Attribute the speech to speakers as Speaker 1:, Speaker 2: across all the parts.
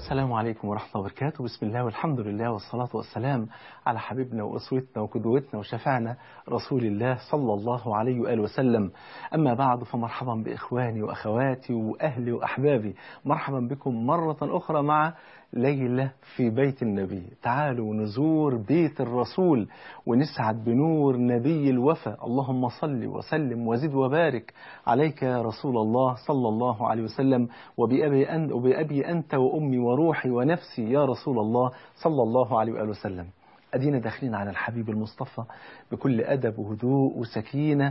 Speaker 1: السلام عليكم ورحمة الله وبركاته بسم الله والحمد لله والصلاة والسلام على حبيبنا وأسوتنا وقدوتنا وشفعنا رسول الله صلى الله عليه وآله وسلم أما بعد فمرحبا بإخواني وأخواتي وأهلي وأحبابي مرحبا بكم مرة أخرى مع ليلة في بيت النبي تعالوا نزور بيت الرسول ونسعد بنور نبي الوفا اللهم صل وسلم وزد وبارك عليك يا رسول الله صلى الله عليه وسلم وبأبي أنت, وبأبي أنت وأمي وروحي ونفسي يا رسول الله صلى الله عليه وآله وسلم أدينا داخلين على الحبيب المصطفى بكل أدب وهدوء وسكينة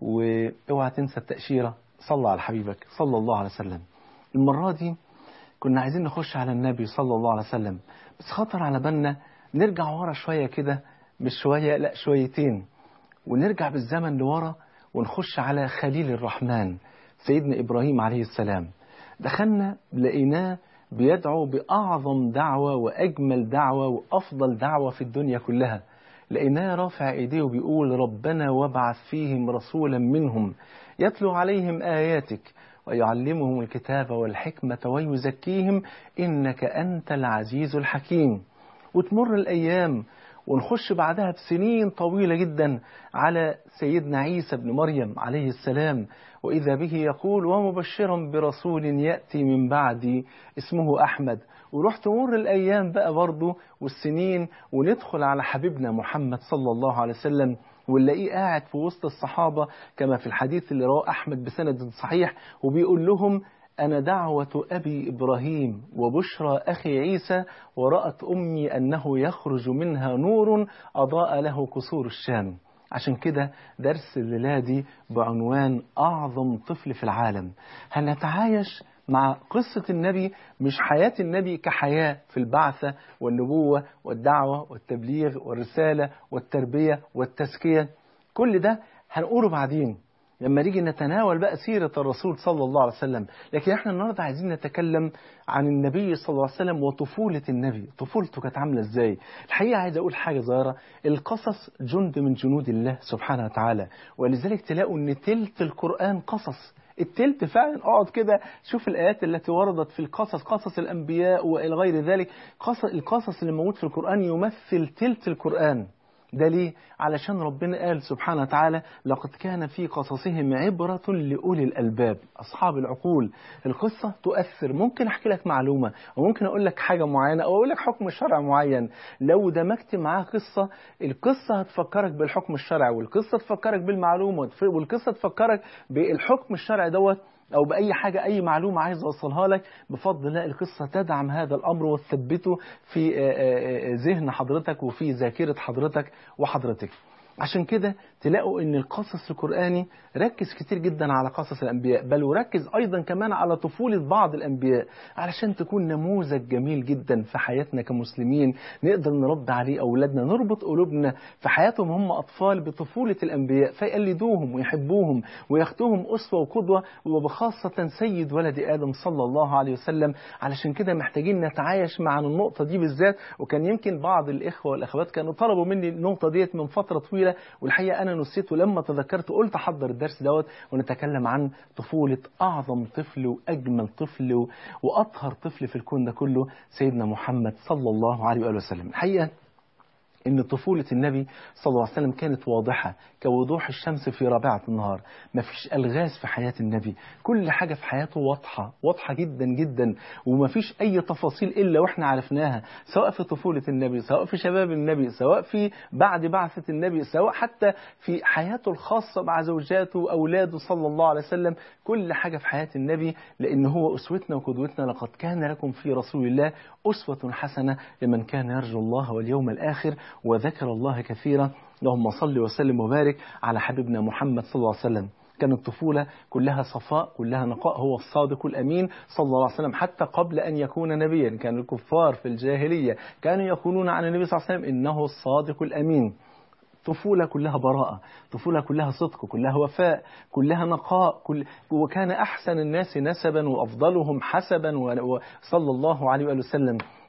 Speaker 1: واوعى تنسى التأشيرة صلى على حبيبك صلى الله عليه وسلم المرة دي كنا عايزين نخش على النبي صلى الله عليه وسلم بس خطر على بالنا نرجع ورا شوية كده مش شوية لا شويتين ونرجع بالزمن لورا ونخش على خليل الرحمن سيدنا إبراهيم عليه السلام دخلنا لقيناه بيدعو بأعظم دعوة وأجمل دعوة وأفضل دعوة في الدنيا كلها لقيناه رافع إيديه وبيقول ربنا وابعث فيهم رسولا منهم يتلو عليهم آياتك ويعلمهم الكتاب والحكمة ويزكيهم إنك أنت العزيز الحكيم وتمر الأيام ونخش بعدها بسنين طويلة جدا على سيدنا عيسى بن مريم عليه السلام وإذا به يقول ومبشرا برسول يأتي من بعدي اسمه أحمد وروح تمر الأيام بقى برضه والسنين وندخل على حبيبنا محمد صلى الله عليه وسلم ونلاقيه قاعد في وسط الصحابة كما في الحديث اللي رواه أحمد بسند صحيح وبيقول لهم أنا دعوة أبي إبراهيم وبشرى أخي عيسى ورأت أمي أنه يخرج منها نور أضاء له قصور الشام عشان كده درس الليلة دي بعنوان أعظم طفل في العالم هنتعايش مع قصة النبي مش حياة النبي كحياة في البعثة والنبوة والدعوة والتبليغ والرسالة والتربية والتزكية كل ده هنقوله بعدين لما نيجي نتناول بقى سيرة الرسول صلى الله عليه وسلم لكن احنا النهاردة عايزين نتكلم عن النبي صلى الله عليه وسلم وطفولة النبي طفولته كانت عاملة ازاي الحقيقة عايز اقول حاجة صغيرة القصص جند من جنود الله سبحانه وتعالى ولذلك تلاقوا ان تلت القرآن قصص التلت فعلا اقعد كده شوف الآيات التي وردت في القصص قصص الأنبياء وإلى غير ذلك قصص القصص اللي موجود في القرآن يمثل تلت القرآن ده ليه؟ علشان ربنا قال سبحانه وتعالى لقد كان في قصصهم عبرة لأولي الألباب أصحاب العقول القصة تؤثر ممكن أحكي لك معلومة وممكن أقول لك حاجة معينة أو أقول لك حكم شرع معين لو دمجت معاه قصة القصة هتفكرك بالحكم الشرعي والقصة تفكرك بالمعلومة والقصة تفكرك بالحكم الشرعي دوت أو بأي حاجة أي معلومة عايز أوصلها لك بفضل الله القصة تدعم هذا الأمر وتثبته في ذهن حضرتك وفي ذاكرة حضرتك وحضرتك عشان كده تلاقوا ان القصص القرآني ركز كتير جدا على قصص الأنبياء بل وركز أيضا كمان على طفولة بعض الأنبياء علشان تكون نموذج جميل جدا في حياتنا كمسلمين نقدر نربي عليه أولادنا نربط قلوبنا في حياتهم هم أطفال بطفولة الأنبياء فيقلدوهم ويحبوهم وياخدوهم أسوة وقدوة وبخاصة سيد ولد آدم صلى الله عليه وسلم علشان كده محتاجين نتعايش مع النقطة دي بالذات وكان يمكن بعض الإخوة والأخوات كانوا طلبوا مني النقطة ديت من فترة طويلة والحقيقة أنا نسيت ولما تذكرت قلت أحضر الدرس دوت ونتكلم عن طفولة أعظم طفل وأجمل طفل وأطهر طفل في الكون ده كله سيدنا محمد صلى الله عليه وآله وسلم الحقيقة ان طفولة النبي صلى الله عليه وسلم كانت واضحة كوضوح الشمس في رابعة النهار ما فيش ألغاز في حياة النبي كل حاجة في حياته واضحة واضحة جدا جدا وما فيش أي تفاصيل إلا وإحنا عرفناها سواء في طفولة النبي سواء في شباب النبي سواء في بعد بعثة النبي سواء حتى في حياته الخاصة مع زوجاته وأولاده صلى الله عليه وسلم كل حاجة في حياة النبي لأن هو أسوتنا وقدوتنا لقد كان لكم في رسول الله أسوة حسنة لمن كان يرجو الله واليوم الآخر وذكر الله كثيرا اللهم صل وسلم وبارك على حبيبنا محمد صلى الله عليه وسلم كانت الطفولة كلها صفاء كلها نقاء هو الصادق الأمين صلى الله عليه وسلم حتى قبل أن يكون نبيا كان الكفار في الجاهلية كانوا يقولون عن النبي صلى الله عليه وسلم إنه الصادق الأمين طفولة كلها براءة طفولة كلها صدق كلها وفاء كلها نقاء كل وكان أحسن الناس نسبا وأفضلهم حسبا وصلى الله عليه وآله وسلم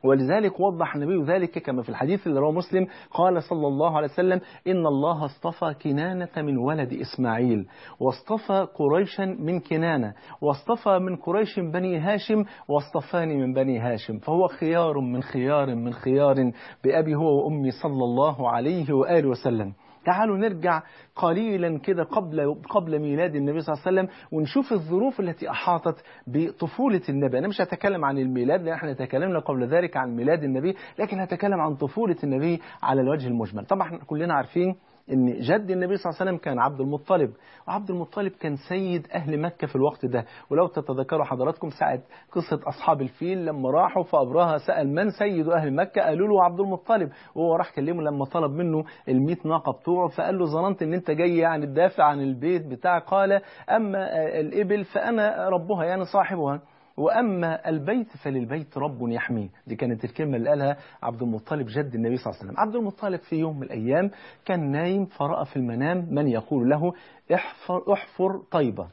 Speaker 1: ولذلك وضح النبي ذلك كما في الحديث اللي رواه مسلم قال صلى الله عليه وسلم إن الله اصطفى كنانة من ولد إسماعيل واصطفى قريشا من كنانة واصطفى من قريش بني هاشم واصطفاني من بني هاشم فهو خيار من خيار من خيار بأبي هو وأمي صلى الله عليه وآله وسلم تعالوا نرجع قليلا كده قبل قبل ميلاد النبي صلى الله عليه وسلم ونشوف الظروف التي احاطت بطفوله النبي، انا مش هتكلم عن الميلاد لان احنا تكلمنا قبل ذلك عن ميلاد النبي، لكن هتكلم عن طفوله النبي على الوجه المجمل، طبعا احنا كلنا عارفين ان جد النبي صلى الله عليه وسلم كان عبد المطلب وعبد المطلب كان سيد اهل مكه في الوقت ده ولو تتذكروا حضراتكم ساعه قصه اصحاب الفيل لما راحوا فابرهه سال من سيد اهل مكه قالوا له عبد المطلب وهو راح كلمه لما طلب منه ال100 ناقه بتوعه فقال له ظننت ان انت جاي يعني تدافع عن البيت بتاعك قال اما الابل فانا ربها يعني صاحبها وأما البيت فللبيت رب يحميه دي كانت الكلمة اللي قالها عبد المطلب جد النبي صلى الله عليه وسلم عبد المطلب في يوم من الأيام كان نايم فرأى في المنام من يقول له احفر, احفر طيبة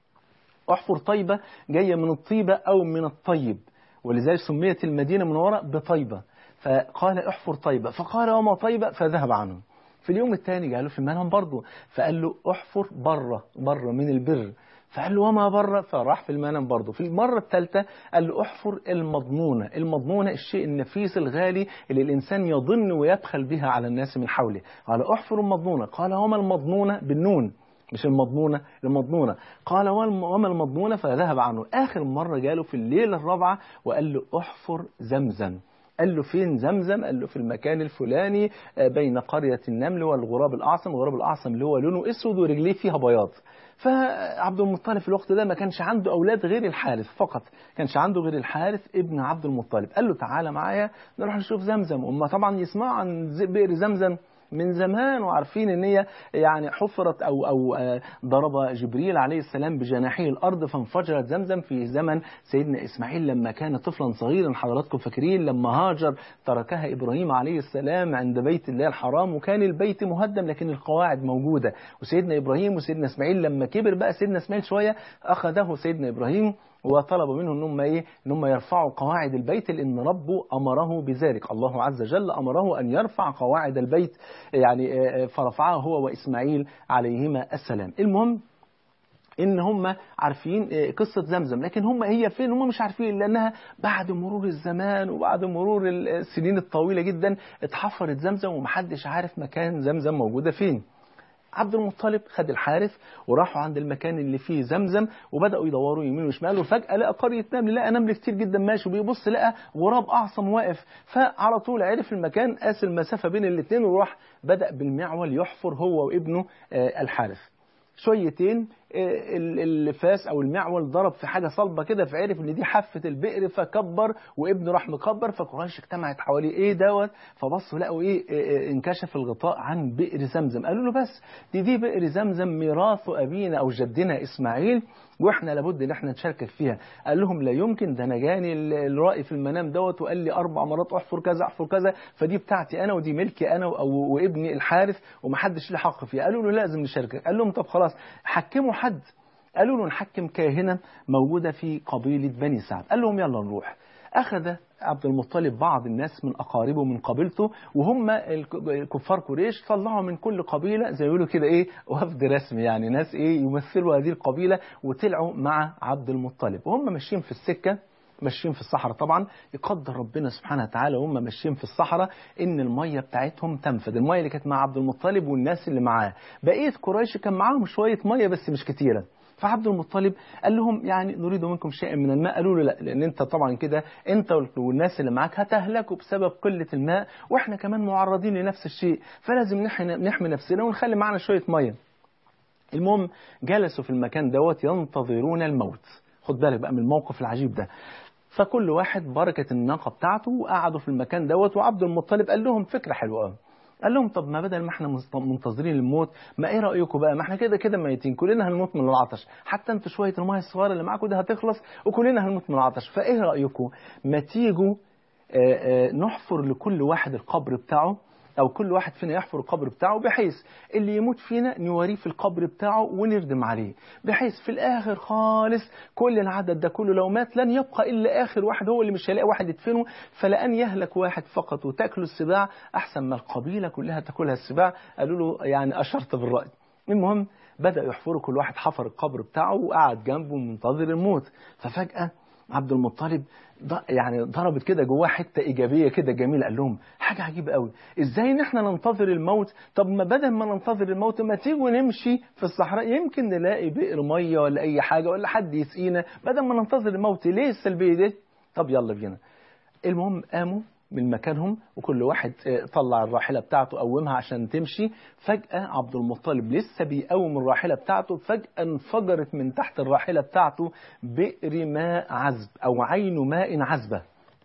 Speaker 1: احفر طيبة جاية من الطيبة أو من الطيب ولذلك سميت المدينة من وراء بطيبة فقال احفر طيبة فقال وما طيبة فذهب عنه في اليوم الثاني جاله في المنام برضه فقال له احفر بره بره من البر فقال له وما بره فراح في المنام برضه في المرة الثالثة قال له احفر المضمونة المضمونة الشيء النفيس الغالي اللي الإنسان يظن ويبخل بها على الناس من حوله قال احفر المضمونة قال وما المضمونة بالنون مش المضمونة المضمونة قال وما المضمونة فذهب عنه آخر مرة جاله في الليلة الرابعة وقال له احفر زمزم قال له فين زمزم قال له في المكان الفلاني بين قرية النمل والغراب الأعصم الغراب الأعصم اللي هو لونه أسود ورجليه فيها بياض فعبد المطلب في الوقت ده ما كانش عنده أولاد غير الحارث فقط كانش عنده غير الحارث ابن عبد المطلب قال له تعالى معايا نروح نشوف زمزم هم طبعا يسمعوا عن بئر زمزم من زمان وعارفين ان هي يعني حفرت او او ضرب جبريل عليه السلام بجناحيه الارض فانفجرت زمزم في زمن سيدنا اسماعيل لما كان طفلا صغيرا حضراتكم فاكرين لما هاجر تركها ابراهيم عليه السلام عند بيت الله الحرام وكان البيت مهدم لكن القواعد موجوده وسيدنا ابراهيم وسيدنا اسماعيل لما كبر بقى سيدنا اسماعيل شويه اخذه سيدنا ابراهيم وطلب منه ان هم ايه ان هم يرفعوا قواعد البيت لان ربه امره بذلك الله عز وجل امره ان يرفع قواعد البيت يعني فرفعها هو واسماعيل عليهما السلام المهم ان هم عارفين قصة زمزم لكن هم هي فين هم مش عارفين لانها بعد مرور الزمان وبعد مرور السنين الطويلة جدا اتحفرت زمزم ومحدش عارف مكان زمزم موجودة فين عبد المطلب خد الحارث وراحوا عند المكان اللي فيه زمزم وبداوا يدوروا يمين وشمال وفجاه لقى قريه نمل لقى نمل كتير جدا ماشي وبيبص لقى غراب اعصم واقف فعلى طول عرف المكان قاس المسافه بين الاثنين وراح بدا بالمعول يحفر هو وابنه الحارث شويتين الفاس او المعول ضرب في حاجه صلبه كده فعرف ان دي حافه البئر فكبر وابنه راح مكبر فقريش اجتمعت حواليه ايه دوت فبصوا لقوا ايه انكشف الغطاء عن بئر زمزم قالوا له بس دي دي بئر زمزم ميراث ابينا او جدنا اسماعيل واحنا لابد ان احنا نشاركك فيها قال لهم لا يمكن ده انا جاني الرائي في المنام دوت وقال لي اربع مرات احفر كذا احفر كذا فدي بتاعتي انا ودي ملكي انا وابني الحارث ومحدش له حق فيها قالوا له لازم نشاركك قال لهم طب خلاص حكموا حد قالوا له نحكم كاهنة موجودة في قبيلة بني سعد قال لهم يلا نروح أخذ عبد المطلب بعض الناس من أقاربه من قبيلته وهم كفار قريش طلعوا من كل قبيلة زي يقولوا كده إيه وفد رسمي يعني ناس إيه يمثلوا هذه القبيلة وطلعوا مع عبد المطلب وهم ماشيين في السكة ماشيين في الصحراء طبعا يقدر ربنا سبحانه وتعالى وهم ماشيين في الصحراء ان الميه بتاعتهم تنفد الميه اللي كانت مع عبد المطلب والناس اللي معاه بقيه قريش كان معاهم شويه ميه بس مش كتيره فعبد المطلب قال لهم يعني نريد منكم شيئا من الماء قالوا له لا لان انت طبعا كده انت والناس اللي معاك هتهلكوا بسبب قله الماء واحنا كمان معرضين لنفس الشيء فلازم نحمي نفسنا ونخلي معنا شويه ميه المهم جلسوا في المكان دوت ينتظرون الموت خد بالك بقى من الموقف العجيب ده فكل واحد بركة الناقة بتاعته وقعدوا في المكان دوت وعبد المطلب قال لهم فكرة حلوة قوي قال لهم طب ما بدل ما احنا منتظرين الموت ما ايه رايكم بقى ما احنا كده كده ميتين كلنا هنموت من العطش حتى انتوا شويه الميه الصغيره اللي معاكم دي هتخلص وكلنا هنموت من العطش فايه رايكم ما تيجوا نحفر لكل واحد القبر بتاعه أو كل واحد فينا يحفر القبر بتاعه بحيث اللي يموت فينا نوريه في القبر بتاعه ونردم عليه بحيث في الآخر خالص كل العدد ده كله لو مات لن يبقى إلا آخر واحد هو اللي مش هيلاقي واحد يدفنه فلأن يهلك واحد فقط وتاكل السباع أحسن ما القبيلة كلها تاكلها السباع قالوا له يعني أشرت بالرأي المهم بدأ يحفروا كل واحد حفر القبر بتاعه وقعد جنبه منتظر الموت ففجأة عبد المطلب يعني ضربت كده جواه حته ايجابيه كده جميله قال لهم حاجه عجيبه قوي ازاي ان احنا ننتظر الموت طب ما بدل ما ننتظر الموت ما تيجوا نمشي في الصحراء يمكن نلاقي بئر ميه ولا اي حاجه ولا حد يسقينا بدل ما ننتظر الموت ليه السلبيه دي طب يلا بينا المهم قاموا من مكانهم وكل واحد طلع الراحلة بتاعته قومها عشان تمشي فجأة عبد المطلب لسه بيقوم الراحلة بتاعته فجأة انفجرت من تحت الراحلة بتاعته بئر ماء عذب أو عين ماء عذبة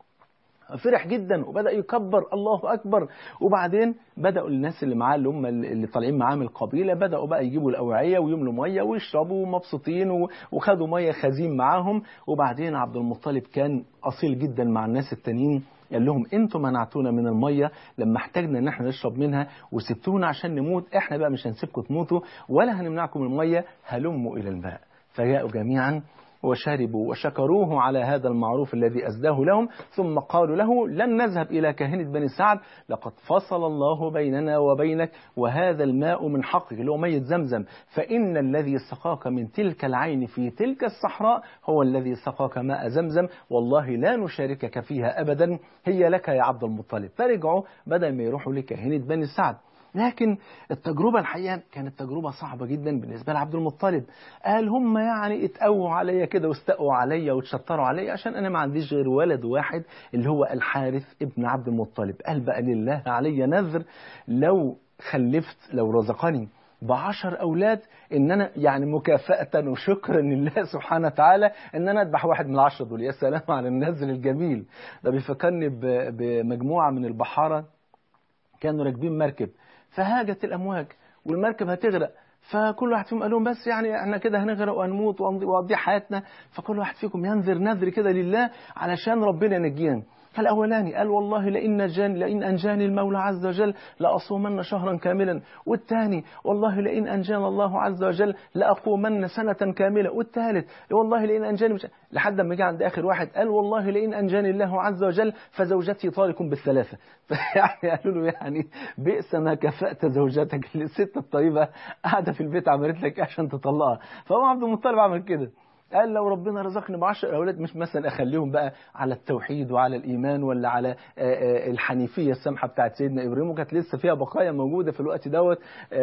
Speaker 1: فرح جدا وبدا يكبر الله اكبر وبعدين بداوا الناس اللي معاه اللي هم اللي طالعين معاه من القبيله بداوا بقى يجيبوا الاوعيه ويملوا ميه ويشربوا مبسوطين وخدوا ميه خزين معاهم وبعدين عبد المطلب كان اصيل جدا مع الناس التانيين قال لهم انتم منعتونا من الميه لما احتاجنا ان احنا نشرب منها وسبتونا عشان نموت احنا بقى مش هنسيبكم تموتوا ولا هنمنعكم من الميه هلموا الى الماء فجاءوا جميعا وشربوا وشكروه على هذا المعروف الذي أزداه لهم ثم قالوا له لن نذهب إلى كاهنة بني سعد لقد فصل الله بيننا وبينك وهذا الماء من حقك اللي هو مية زمزم فإن الذي سقاك من تلك العين في تلك الصحراء هو الذي سقاك ماء زمزم والله لا نشاركك فيها أبدا هي لك يا عبد المطلب فرجعوا بدل ما يروحوا لكاهنة بني سعد لكن التجربة الحقيقة كانت تجربة صعبة جدا بالنسبة لعبد المطلب قال هم يعني اتقووا عليا كده واستقوا عليا وتشطروا عليا عشان أنا ما عنديش غير ولد واحد اللي هو الحارث ابن عبد المطلب قال بقى لله علي نذر لو خلفت لو رزقني بعشر أولاد إن أنا يعني مكافأة وشكرا لله سبحانه وتعالى إن أنا أذبح واحد من العشرة دول يا سلام على النذر الجميل ده بيفكرني بمجموعة من البحارة كانوا راكبين مركب فهاجت الامواج والمركب هتغرق فكل واحد فيهم قال لهم بس يعني احنا كده هنغرق وهنموت ونضيع حياتنا فكل واحد فيكم ينذر نذر كده لله علشان ربنا ينجينا فالأولاني قال والله لئن نجاني لئن أنجاني المولى عز وجل لأصومن شهرا كاملا والثاني والله لئن أنجاني الله عز وجل لأقومن سنة كاملة والثالث والله لئن أنجاني مش... لحد ما جه عند آخر واحد قال والله لئن أنجاني الله عز وجل فزوجتي طارق بالثلاثة فيعني قالوا له يعني بئس ما كفأت زوجتك الست الطيبة قاعدة في البيت عملت لك عشان تطلقها فهو عبد المطلب عمل كده قال لو ربنا رزقني بعشر أولاد مش مثلا أخليهم بقى على التوحيد وعلى الإيمان ولا على الحنيفية السمحة بتاعت سيدنا إبراهيم وكانت لسه فيها بقايا موجودة في الوقت دوت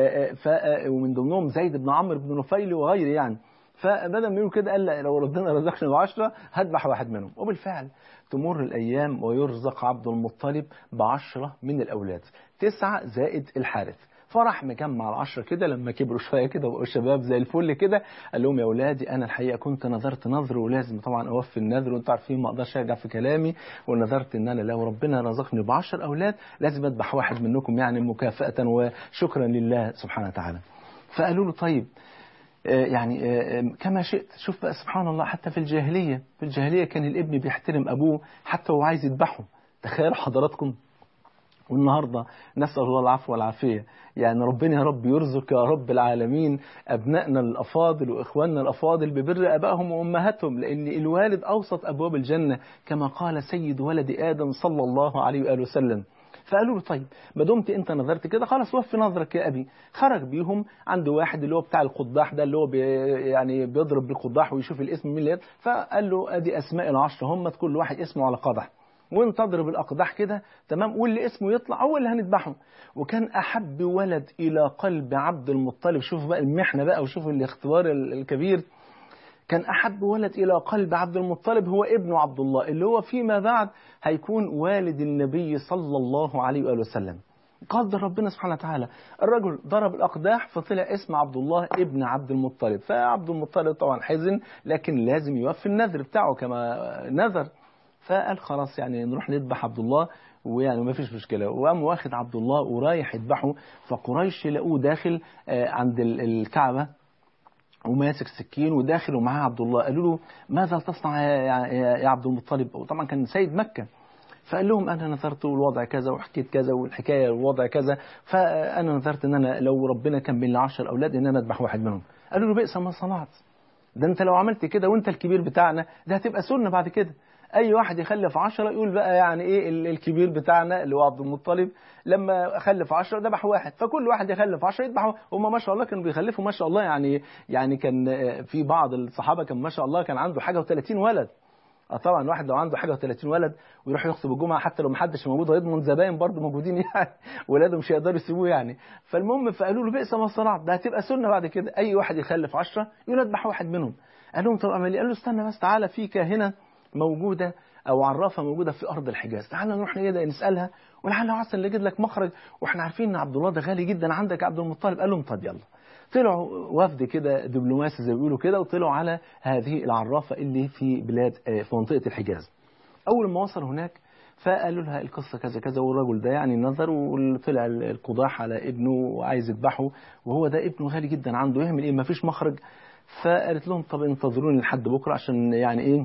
Speaker 1: ومن ضمنهم زيد بن عمرو بن نفيل وغيره يعني فبدل ما يقول كده قال لو ربنا رزقني بعشرة هذبح واحد منهم وبالفعل تمر الأيام ويرزق عبد المطلب بعشرة من الأولاد تسعة زائد الحارث فراح مجمع العشرة كده لما كبروا شوية كده وبقوا شباب زي الفل كده قال لهم يا أولادي أنا الحقيقة كنت نذرت نذر ولازم طبعا أوفي النذر وأنتوا عارفين ما أقدرش أرجع في كلامي ونذرت إن أنا لو ربنا رزقني بعشر أولاد لازم أذبح واحد منكم يعني مكافأة وشكرا لله سبحانه وتعالى فقالوا له طيب يعني كما شئت شوف بقى سبحان الله حتى في الجاهلية في الجاهلية كان الابن بيحترم أبوه حتى وهو عايز يذبحه تخيلوا حضراتكم والنهاردة نسأل الله العفو والعافية يعني ربنا يا رب يرزق يا رب العالمين أبنائنا الأفاضل وإخواننا الأفاضل ببر أبائهم وأمهاتهم لأن الوالد أوسط أبواب الجنة كما قال سيد ولد آدم صلى الله عليه وآله وسلم فقالوا له طيب ما دمت انت نظرت كده خلاص وفي نظرك يا ابي خرج بيهم عند واحد اللي هو بتاع القضاح ده اللي هو بي يعني بيضرب بالقضاح ويشوف الاسم مين اللي فقال له ادي اسماء العشره هم كل واحد اسمه على قدح وانت تضرب الاقداح كده تمام واللي اسمه يطلع هو اللي هنذبحه وكان احب ولد الى قلب عبد المطلب شوف بقى المحنه بقى وشوف الاختبار الكبير كان أحب ولد إلى قلب عبد المطلب هو ابنه عبد الله اللي هو فيما بعد هيكون والد النبي صلى الله عليه وآله وسلم قدر ربنا سبحانه وتعالى الرجل ضرب الأقداح فطلع اسم عبد الله ابن عبد المطلب فعبد المطلب طبعا حزن لكن لازم يوفي النذر بتاعه كما نذر فقال خلاص يعني نروح نذبح عبد الله ويعني ما فيش مشكلة وقام واخد عبد الله ورايح يذبحه فقريش لقوه داخل عند الكعبة وماسك سكين وداخل ومعاه عبد الله قالوا له ماذا تصنع يا, يا عبد المطلب وطبعا كان سيد مكة فقال لهم انا نذرت والوضع كذا وحكيت كذا والحكايه والوضع كذا فانا نذرت ان انا لو ربنا كان بين لي 10 اولاد ان انا اذبح واحد منهم قالوا له بئس ما صنعت ده انت لو عملت كده وانت الكبير بتاعنا ده هتبقى سنه بعد كده اي واحد يخلف عشرة يقول بقى يعني ايه ال- الكبير بتاعنا اللي هو عبد المطلب لما خلف عشرة ذبح واحد فكل واحد يخلف عشرة يذبح هم ما شاء الله كانوا بيخلفوا ما شاء الله يعني يعني كان آه، في بعض الصحابه كان ما شاء الله كان عنده حاجه و30 ولد اه طبعا واحد لو عنده حاجه و30 ولد ويروح يخطب الجمعه حتى لو ما حدش موجود ويضمن زباين برضه موجودين يعني ولاده مش هيقدروا يسيبوه يعني فالمهم فقالوا له بئس ما صنعت ده هتبقى سنه بعد كده اي واحد يخلف عشرة يقول اذبح واحد منهم قال لهم طب اعمل ايه؟ قال له استنى بس تعالى في كاهنه موجوده او عرافه موجوده في ارض الحجاز تعالى نروح كده نسالها ولعل عسى نجد لك مخرج واحنا عارفين ان عبد الله ده غالي جدا عندك يا عبد المطلب قال لهم طب يلا طلعوا وفد كده دبلوماسي زي ما بيقولوا كده وطلعوا على هذه العرافه اللي في بلاد آه، في منطقه الحجاز اول ما وصل هناك فقالوا لها القصه كذا كذا والرجل ده يعني نظر وطلع القضاح على ابنه وعايز يذبحه وهو ده ابنه غالي جدا عنده يعمل ايه ما فيش مخرج فقالت لهم طب انتظروني لحد بكره عشان يعني ايه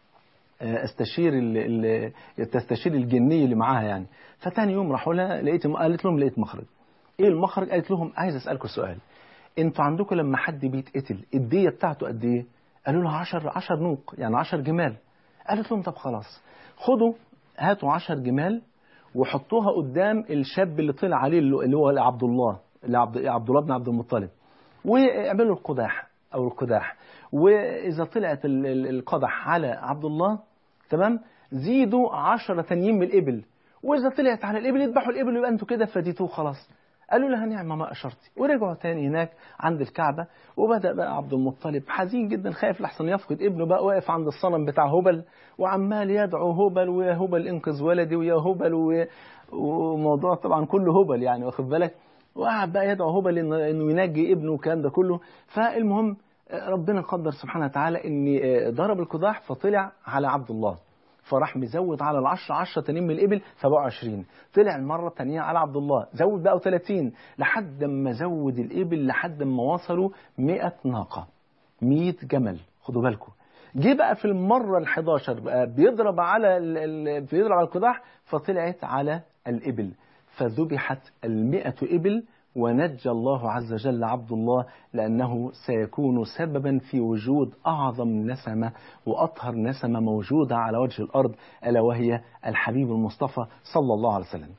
Speaker 1: آه، استشير ال ال تستشير الجني اللي معاها يعني فتاني يوم راحوا لها لقيت قالت لهم لقيت مخرج ايه المخرج قالت لهم عايز اسالكم سؤال انتوا عندكم لما حد بيتقتل الديه بتاعته قد ايه قالوا لها 10 10 نوق يعني 10 جمال قالت لهم طب خلاص خدوا هاتوا 10 جمال وحطوها قدام الشاب اللي طلع عليه اللي هو عبد الله اللي عبد عبد الله بن عبد المطلب واعملوا القداح او القداح واذا طلعت ال- ال- القدح على عبد الله تمام زيدوا عشرة تانيين من الابل واذا طلعت على الابل يذبحوا الابل يبقى انتوا كده فديتوه خلاص قالوا لها نعمة ما أشرتي ورجعوا تاني هناك عند الكعبة وبدأ بقى عبد المطلب حزين جدا خايف لحسن يفقد ابنه بقى واقف عند الصنم بتاع هبل وعمال يدعو هبل ويا هبل انقذ ولدي ويا هبل و- وموضوع طبعا كله هبل يعني واخد بالك وقعد بقى يدعو هبل إنه- انه ينجي ابنه والكلام ده كله فالمهم ربنا قدر سبحانه وتعالى ان ضرب القداح فطلع على عبد الله فراح مزود على العشرة عشرة تانيين من الإبل فبقوا عشرين طلع المرة التانية على عبد الله زود بقوا 30 لحد ما زود الإبل لحد ما وصلوا 100 ناقة 100 جمل خدوا بالكم جه بقى في المرة ال 11 بقى بيضرب على ال... ال... بيضرب على القداح فطلعت على الإبل فذبحت المئة إبل ونجى الله عز وجل عبد الله لأنه سيكون سببا في وجود أعظم نسمة وأطهر نسمة موجودة على وجه الأرض ألا وهي الحبيب المصطفى صلى الله عليه وسلم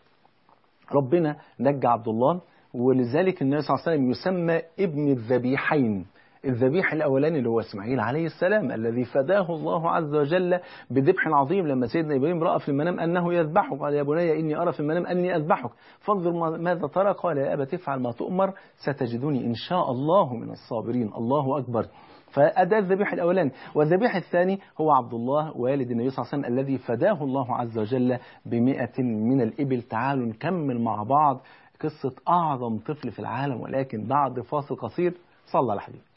Speaker 1: ربنا نجى عبد الله ولذلك النبي صلى الله عليه وسلم يسمى ابن الذبيحين الذبيح الأولاني اللي هو إسماعيل عليه السلام الذي فداه الله عز وجل بذبح عظيم لما سيدنا إبراهيم رأى في المنام أنه يذبحه قال يا بني إني أرى في المنام أني أذبحك فانظر ما- ماذا ترى قال يا أبت افعل ما تؤمر ستجدني إن شاء الله من الصابرين الله أكبر فأدى الذبيح الأولاني والذبيح الثاني هو عبد الله والد النبي صلى الله عليه وسلم الذي فداه الله عز وجل بمئة من الإبل تعالوا نكمل مع بعض قصة أعظم طفل في العالم ولكن بعد فاصل قصير صلى على حبيبك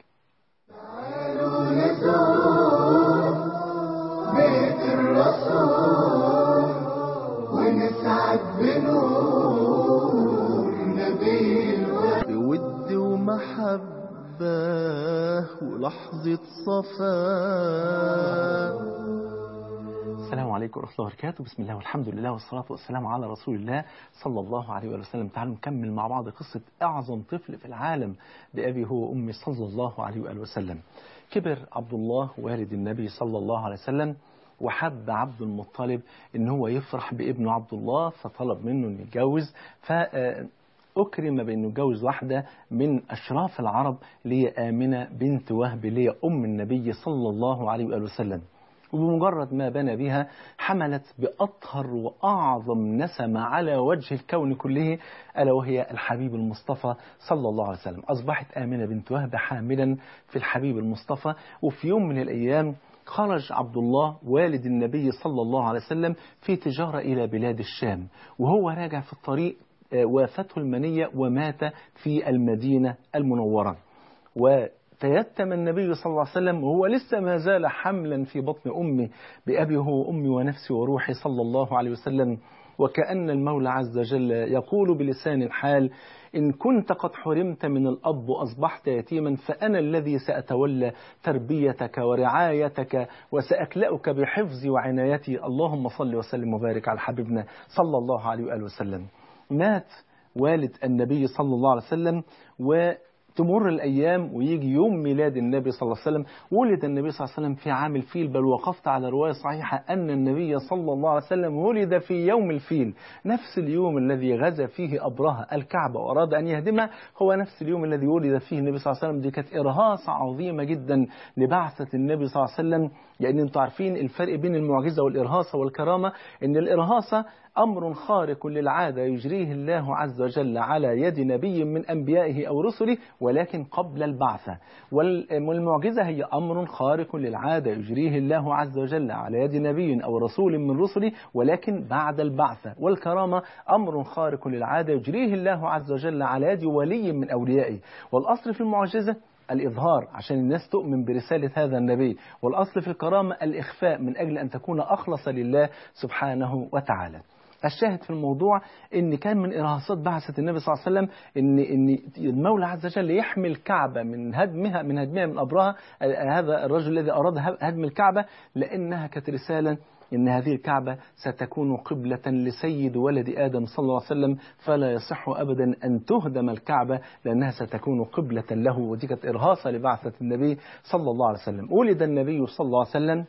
Speaker 2: بيت الرسول ونسعد بنور نبي الوحي بود ومحبة ولحظة صفاء
Speaker 1: السلام عليكم ورحمة الله وبركاته بسم الله والحمد لله والصلاة والسلام على رسول الله صلى الله عليه وآله وسلم تعالوا نكمل مع بعض قصة أعظم طفل في العالم بأبي هو وأمي صلى الله عليه وآله وسلم كبر عبد الله والد النبي صلى الله عليه وسلم وحب عبد المطلب ان هو يفرح بابنه عبد الله فطلب منه انه يتجوز ف أكرم بأنه يتجوز واحدة من أشراف العرب اللي هي آمنة بنت وهب اللي هي أم النبي صلى الله عليه وآله وسلم وبمجرد ما بنى بها حملت بأطهر وأعظم نسمة على وجه الكون كله ألا وهي الحبيب المصطفى صلى الله عليه وسلم أصبحت آمنة بنت وهب حاملا في الحبيب المصطفى وفي يوم من الأيام خرج عبد الله والد النبي صلى الله عليه وسلم في تجارة إلى بلاد الشام وهو راجع في الطريق آه، وافته المنية ومات في المدينة المنورة وتيتم النبي صلى الله عليه وسلم وهو لسه ما زال حملا في بطن أمه بأبي هو وأمي ونفسي وروحي صلى الله عليه وسلم وكأن المولى عز وجل يقول بلسان الحال إن كنت قد حرمت من الأب وأصبحت يتيما فأنا الذي سأتولى تربيتك ورعايتك وسأكلأك بحفظي وعنايتي اللهم صل وسلم وبارك على حبيبنا صلى الله عليه وآله وسلم مات والد النبي صلى الله عليه وسلم و تمر الأيام ويجي يوم ميلاد النبي صلى الله عليه وسلم ولد النبي صلى الله عليه وسلم في عام الفيل بل وقفت على رواية صحيحة أن النبي صلى الله عليه وسلم ولد في يوم الفيل نفس اليوم الذي غزا فيه أبرهة الكعبة وأراد أن يهدمها هو نفس اليوم الذي ولد فيه النبي صلى الله عليه وسلم دي كانت إرهاصة عظيمة جدا لبعثة النبي صلى الله عليه وسلم لأن أنتم عارفين الفرق بين المعجزة والإرهاصة والكرامة أن الإرهاصة أمر خارق للعادة يجريه الله عز وجل على يد نبي من أنبيائه أو رسله ولكن قبل البعثة والمعجزة هي أمر خارق للعادة يجريه الله عز وجل على يد نبي أو رسول من رسله ولكن بعد البعثة والكرامة أمر خارق للعادة يجريه الله عز وجل على يد ولي من أوليائه والأصل في المعجزة الإظهار عشان الناس تؤمن برسالة هذا النبي والأصل في الكرامة الإخفاء من أجل أن تكون أخلص لله سبحانه وتعالى الشاهد في الموضوع ان كان من ارهاصات بعثه النبي صلى الله عليه وسلم ان ان المولى عز وجل يحمي الكعبه من هدمها من هدمها من ابرهه هذا الرجل الذي اراد هدم الكعبه لانها كانت رساله إن هذه الكعبة ستكون قبلة لسيد ولد آدم صلى الله عليه وسلم فلا يصح أبدا أن تهدم الكعبة لأنها ستكون قبلة له ودي كانت إرهاصة لبعثة النبي صلى الله عليه وسلم ولد النبي صلى الله عليه وسلم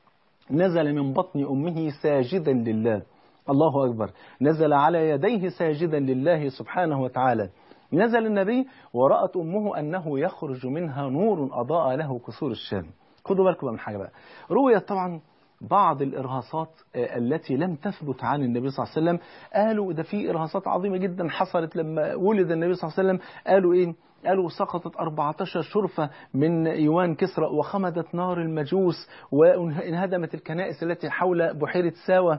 Speaker 1: نزل من بطن أمه ساجدا لله الله أكبر نزل على يديه ساجدا لله سبحانه وتعالى نزل النبي ورأت أمه أنه يخرج منها نور أضاء له كسور الشام خدوا بالكم من حاجة بقى رويت طبعا بعض الإرهاصات التي لم تثبت عن النبي صلى الله عليه وسلم قالوا ده في إرهاصات عظيمة جدا حصلت لما ولد النبي صلى الله عليه وسلم قالوا إيه قالوا سقطت 14 شرفة من إيوان كسرى وخمدت نار المجوس وانهدمت الكنائس التي حول بحيرة ساوى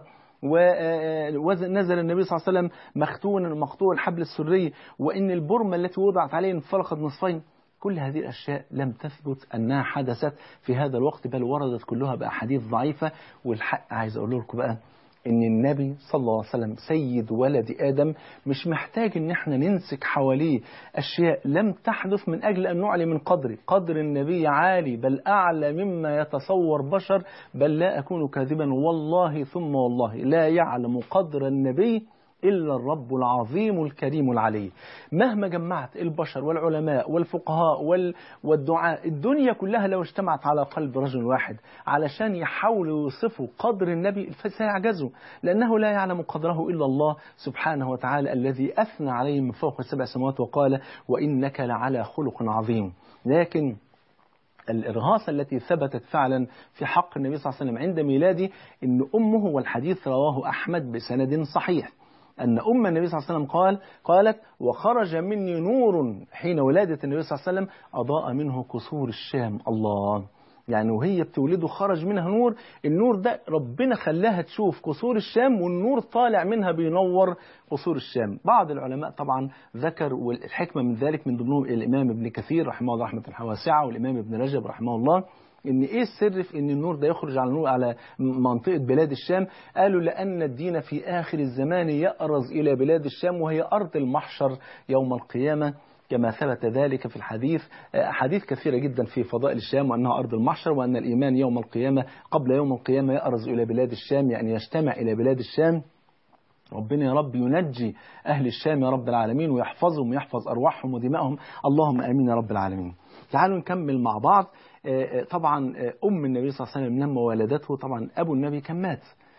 Speaker 1: ونزل النبي صلى الله عليه وسلم مختونا مقطوع الحبل السري وإن البرمة التي وضعت عليه انفلقت نصفين كل هذه الأشياء لم تثبت أنها حدثت في هذا الوقت بل وردت كلها بأحاديث ضعيفة والحق عايز أقول لكم بقى ان النبي صلى الله عليه وسلم سيد ولد ادم مش محتاج ان احنا نمسك حواليه اشياء لم تحدث من اجل ان نعلي من قدره قدر النبي عالي بل اعلى مما يتصور بشر بل لا اكون كاذبا والله ثم والله لا يعلم قدر النبي إلا الرب العظيم الكريم العلي مهما جمعت البشر والعلماء والفقهاء وال... والدعاء الدنيا كلها لو اجتمعت على قلب رجل واحد علشان يحاولوا يوصفوا قدر النبي سيعجزوا لأنه لا يعلم قدره إلا الله سبحانه وتعالى الذي أثنى عليه من فوق السبع سماوات وقال وإنك لعلى خلق عظيم لكن الإرهاصة التي ثبتت فعلا في حق النبي صلى الله عليه وسلم عند ميلاده إن أمه والحديث رواه أحمد بسند صحيح أن أم النبي صلى الله عليه وسلم قال قالت وخرج مني نور حين ولادة النبي صلى الله عليه وسلم أضاء منه كسور الشام الله يعني وهي بتولده خرج منها نور النور ده ربنا خلاها تشوف قصور الشام والنور طالع منها بينور قصور الشام بعض العلماء طبعا ذكر والحكمة من ذلك من ضمنهم الإمام ابن كثير رحمه الله رحمة واسعة والإمام ابن رجب رحمه الله ان ايه السر في ان النور ده يخرج على النور على منطقه بلاد الشام قالوا لان الدين في اخر الزمان يأرز الى بلاد الشام وهي ارض المحشر يوم القيامه كما ثبت ذلك في الحديث أحاديث كثيرة جدا في فضائل الشام وأنها أرض المحشر وأن الإيمان يوم القيامة قبل يوم القيامة يأرز إلى بلاد الشام يعني يجتمع إلى بلاد الشام ربنا يا رب ينجي أهل الشام يا رب العالمين ويحفظهم ويحفظ أرواحهم ودمائهم اللهم آمين يا رب العالمين تعالوا نكمل مع بعض طبعا أم النبي صلى الله عليه وسلم لما ولدته طبعا أبو النبي كان مات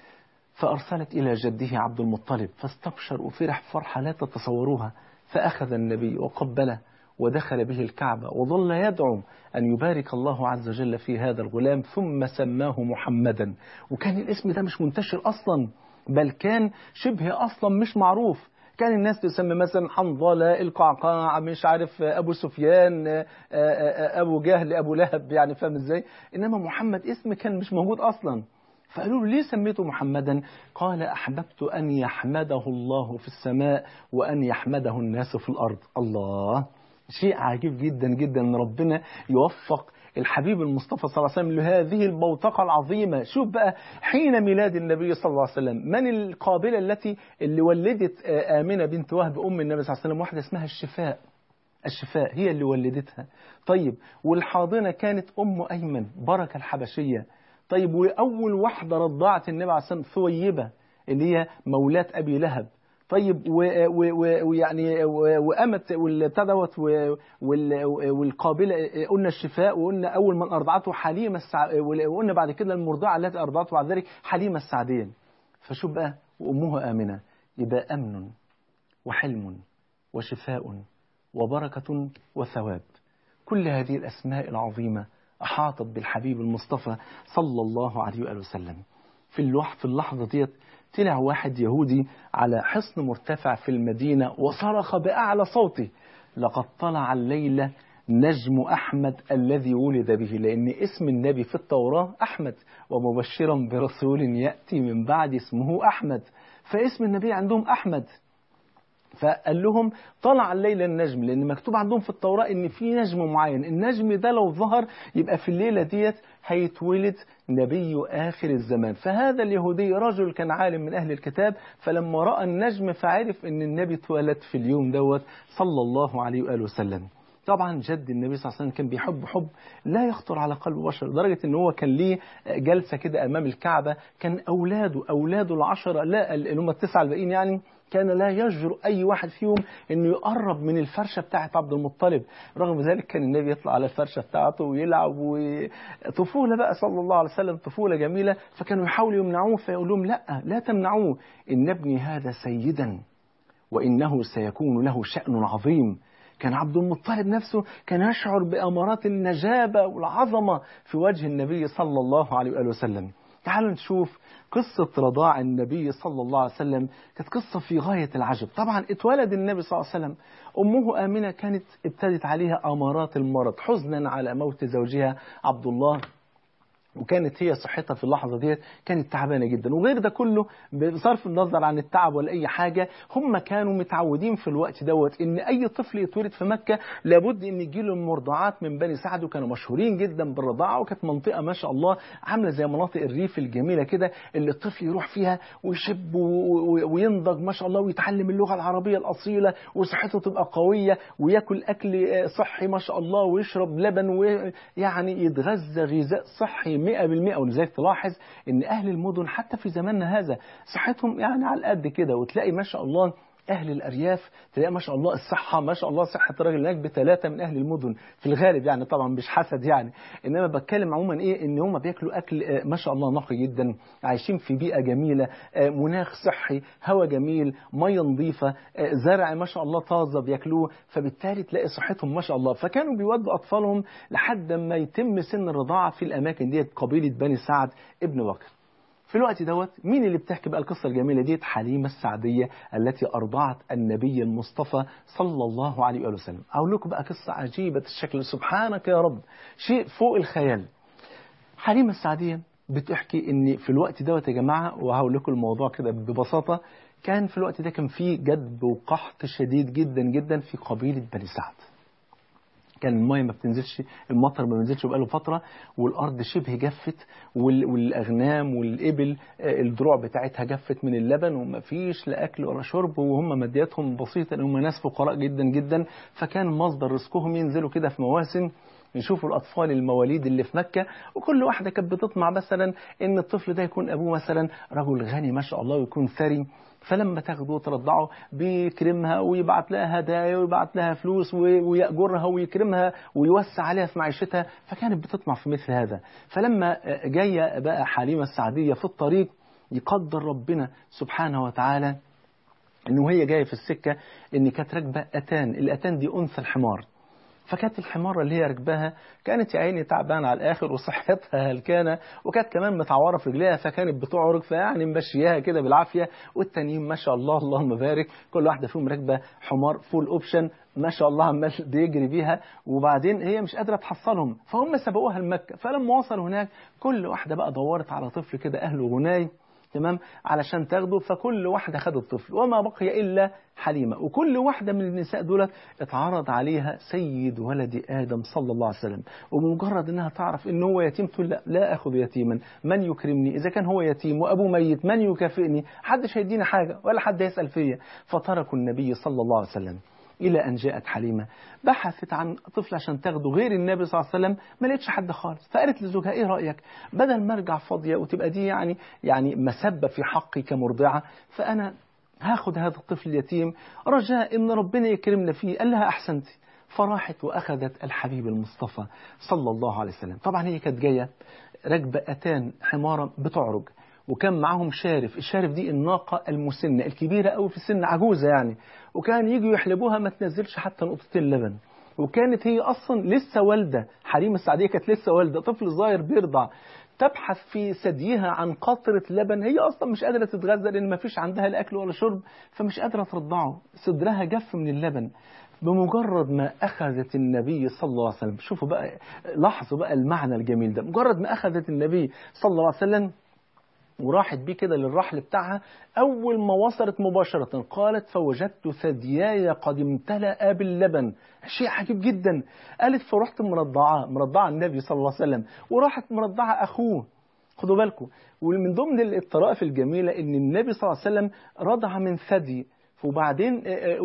Speaker 1: فأرسلت إلى جده عبد المطلب فاستبشر وفرح فرحة لا تتصوروها فأخذ النبي وقبله ودخل به الكعبة وظل يدعو أن يبارك الله عز وجل في هذا الغلام ثم سماه محمدا وكان الاسم ده مش منتشر أصلا بل كان شبه أصلا مش معروف كان الناس تسمي مثلا حنظلة القعقاع مش عارف أبو سفيان أبو جهل أبو لهب يعني فاهم إزاي إنما محمد اسم كان مش موجود أصلا فقالوا له ليه سميته محمدا قال أحببت أن يحمده الله في السماء وأن يحمده الناس في الأرض الله شيء عجيب جدا جدا ان ربنا يوفق الحبيب المصطفى صلى الله عليه وسلم لهذه البوتقة العظيمة شوف بقى حين ميلاد النبي صلى الله عليه وسلم من القابلة التي اللي ولدت آمنة بنت وهب أم النبي صلى الله عليه وسلم واحدة اسمها الشفاء الشفاء هي اللي ولدتها طيب والحاضنة كانت أم أيمن بركة الحبشية طيب وأول واحدة رضعت النبي عليه الصلاة والسلام ثويبة اللي هي مولاة أبي لهب طيب ويعني وقامت والابتدوت والقابلة قلنا الشفاء وقلنا أول من أرضعته حليمة السع... وقلنا بعد كده المرضعة التي أرضعته بعد ذلك حليمة السعدية فشوف بقى وأمها آمنة يبقى أمن وحلم وشفاء وبركة وثواب كل هذه الأسماء العظيمة أحاطت بالحبيب المصطفى صلى الله عليه وآله وسلم في اللوح في اللحظة ديت طلع واحد يهودي على حصن مرتفع في المدينة وصرخ بأعلى صوته لقد طلع الليلة نجم أحمد الذي ولد به لأن اسم النبي في التوراة أحمد ومبشرا برسول يأتي من بعد اسمه أحمد فاسم النبي عندهم أحمد فقال لهم طلع الليلة النجم لأن مكتوب عندهم في التوراة إن في نجم معين النجم ده لو ظهر يبقى في الليلة ديت هيتولد نبي آخر الزمان فهذا اليهودي رجل كان عالم من أهل الكتاب فلما رأى النجم فعرف إن النبي اتولد في اليوم دوت صلى الله عليه وآله وسلم طبعا جد النبي صلى الله عليه وسلم كان بيحب حب لا يخطر على قلب بشر لدرجة ان هو كان ليه جلسة كده امام الكعبة كان اولاده اولاده العشرة لا اللي هم التسعة الباقيين يعني كان لا يجرؤ أي واحد فيهم أنه يقرب من الفرشة بتاعة عبد المطلب رغم ذلك كان النبي يطلع على الفرشة بتاعته ويلعب وطفولة بقى صلى الله عليه وسلم طفولة جميلة فكانوا يحاولوا يمنعوه فيقول لهم لا لا تمنعوه إن ابني هذا سيدا وإنه سيكون له شأن عظيم كان عبد المطلب نفسه كان يشعر بأمارات النجابة والعظمة في وجه النبي صلى الله عليه وآله وسلم تعالوا نشوف قصة رضاع النبي صلى الله عليه وسلم كانت قصة في غاية العجب طبعا اتولد النبي صلى الله عليه وسلم أمه آمنة كانت ابتدت عليها أمارات المرض حزنا على موت زوجها عبد الله وكانت هي صحتها في اللحظة ديت كانت تعبانة جدا وغير ده كله بصرف النظر عن التعب ولا أي حاجة هم كانوا متعودين في الوقت دوت إن أي طفل يتولد في مكة لابد إن يجيله المرضعات من بني سعد وكانوا مشهورين جدا بالرضاعة وكانت منطقة ما شاء الله عاملة زي مناطق الريف الجميلة كده اللي الطفل يروح فيها ويشب وينضج ما شاء الله ويتعلم اللغة العربية الأصيلة وصحته تبقى قوية وياكل أكل صحي ما شاء الله ويشرب لبن ويعني يتغذى غذاء صحي 100% ولذلك تلاحظ ان اهل المدن حتى في زماننا هذا صحتهم يعني على قد كده وتلاقي ما شاء الله اهل الارياف تلاقي ما شاء الله الصحه ما شاء الله صحه الراجل هناك بثلاثه من اهل المدن في الغالب يعني طبعا مش حسد يعني انما بتكلم عموما ايه ان هم بياكلوا اكل ما شاء الله نقي جدا عايشين في بيئه جميله مناخ صحي هواء جميل ميه نظيفه زرع ما شاء الله طازه بياكلوه فبالتالي تلاقي صحتهم ما شاء الله فكانوا بيودوا اطفالهم لحد ما يتم سن الرضاعه في الاماكن ديت قبيله بني سعد ابن بكر في الوقت دوت مين اللي بتحكي بقى القصة الجميلة ديت حليمة السعدية التي أرضعت النبي المصطفى صلى الله عليه وآله وسلم أقول لكم بقى قصة عجيبة الشكل سبحانك يا رب شيء فوق الخيال حليمة السعدية بتحكي ان في الوقت دوت يا جماعة وهقول لكم الموضوع كده ببساطة كان في الوقت ده كان في جدب وقحط شديد جدا جدا في قبيلة بني سعد كان المايه ما بتنزلش المطر ما بينزلش بقاله فتره والارض شبه جفت والاغنام والابل الدروع بتاعتها جفت من اللبن وما فيش لا اكل ولا شرب وهم مادياتهم بسيطه ان هم ناس فقراء جدا جدا فكان مصدر رزقهم ينزلوا كده في مواسم يشوفوا الأطفال المواليد اللي في مكة وكل واحدة كانت بتطمع مثلا إن الطفل ده يكون أبوه مثلا رجل غني ما شاء الله ويكون ثري فلما تاخده وترضعه بيكرمها ويبعت لها هدايا ويبعت لها فلوس ويأجرها ويكرمها ويوسع عليها في معيشتها فكانت بتطمع في مثل هذا فلما جاية بقى حليمة السعدية في الطريق يقدر ربنا سبحانه وتعالى ان وهي جايه في السكه ان كانت راكبه اتان الاتان دي انثى الحمار فكانت الحمارة اللي هي راكباها كانت يا عيني تعبانة على الآخر وصحتها هلكانة وكانت كمان متعورة في رجليها فكانت بتعرج فيعني ممشياها كده بالعافية والتانيين ما شاء الله اللهم بارك كل واحدة فيهم راكبة حمار فول أوبشن ما شاء الله عمال بيجري بيها وبعدين هي مش قادرة تحصلهم فهم سبقوها لمكة فلما وصلوا هناك كل واحدة بقى دورت على طفل كده أهله غناي تمام علشان تاخده فكل واحدة خدت طفل وما بقي إلا حليمة وكل واحدة من النساء دولت اتعرض عليها سيد ولد آدم صلى الله عليه وسلم وبمجرد انها تعرف ان هو يتيم تقول لا لا اخذ يتيما من يكرمني اذا كان هو يتيم وابوه ميت من يكافئني حدش هيديني حاجة ولا حد يسأل فيا فتركوا النبي صلى الله عليه وسلم إلى أن جاءت حليمة بحثت عن طفل عشان تاخده غير النبي صلى الله عليه وسلم ما لقيتش حد خالص فقالت لزوجها إيه رأيك بدل ما أرجع فاضية وتبقى دي يعني يعني مسبة في حقي كمرضعة فأنا هاخد هذا الطفل اليتيم رجاء إن ربنا يكرمنا فيه قال لها أحسنتي فراحت وأخذت الحبيب المصطفى صلى الله عليه وسلم طبعا هي كانت جاية راكبة أتان حمارة بتعرج وكان معاهم شارف الشارف دي الناقة المسنة الكبيرة قوي في السن عجوزة يعني وكان يجوا يحلبوها ما تنزلش حتى نقطتين لبن وكانت هي أصلا لسه والدة حريم السعدية كانت لسه والدة طفل صغير بيرضع تبحث في ثديها عن قطرة لبن هي أصلا مش قادرة تتغذى لأن ما فيش عندها لا أكل ولا شرب فمش قادرة ترضعه صدرها جف من اللبن بمجرد ما أخذت النبي صلى الله عليه وسلم شوفوا بقى لاحظوا بقى المعنى الجميل ده مجرد ما أخذت النبي صلى الله عليه وسلم وراحت بيه كده للرحل بتاعها أول ما وصلت مباشرة قالت فوجدت ثدياي قد امتلأ باللبن شيء عجيب جدا قالت فرحت مرضعاه مرضعة النبي صلى الله عليه وسلم وراحت مرضعة أخوه خدوا بالكم ومن ضمن الطرائف الجميلة إن النبي صلى الله عليه وسلم رضع من ثدي وبعدين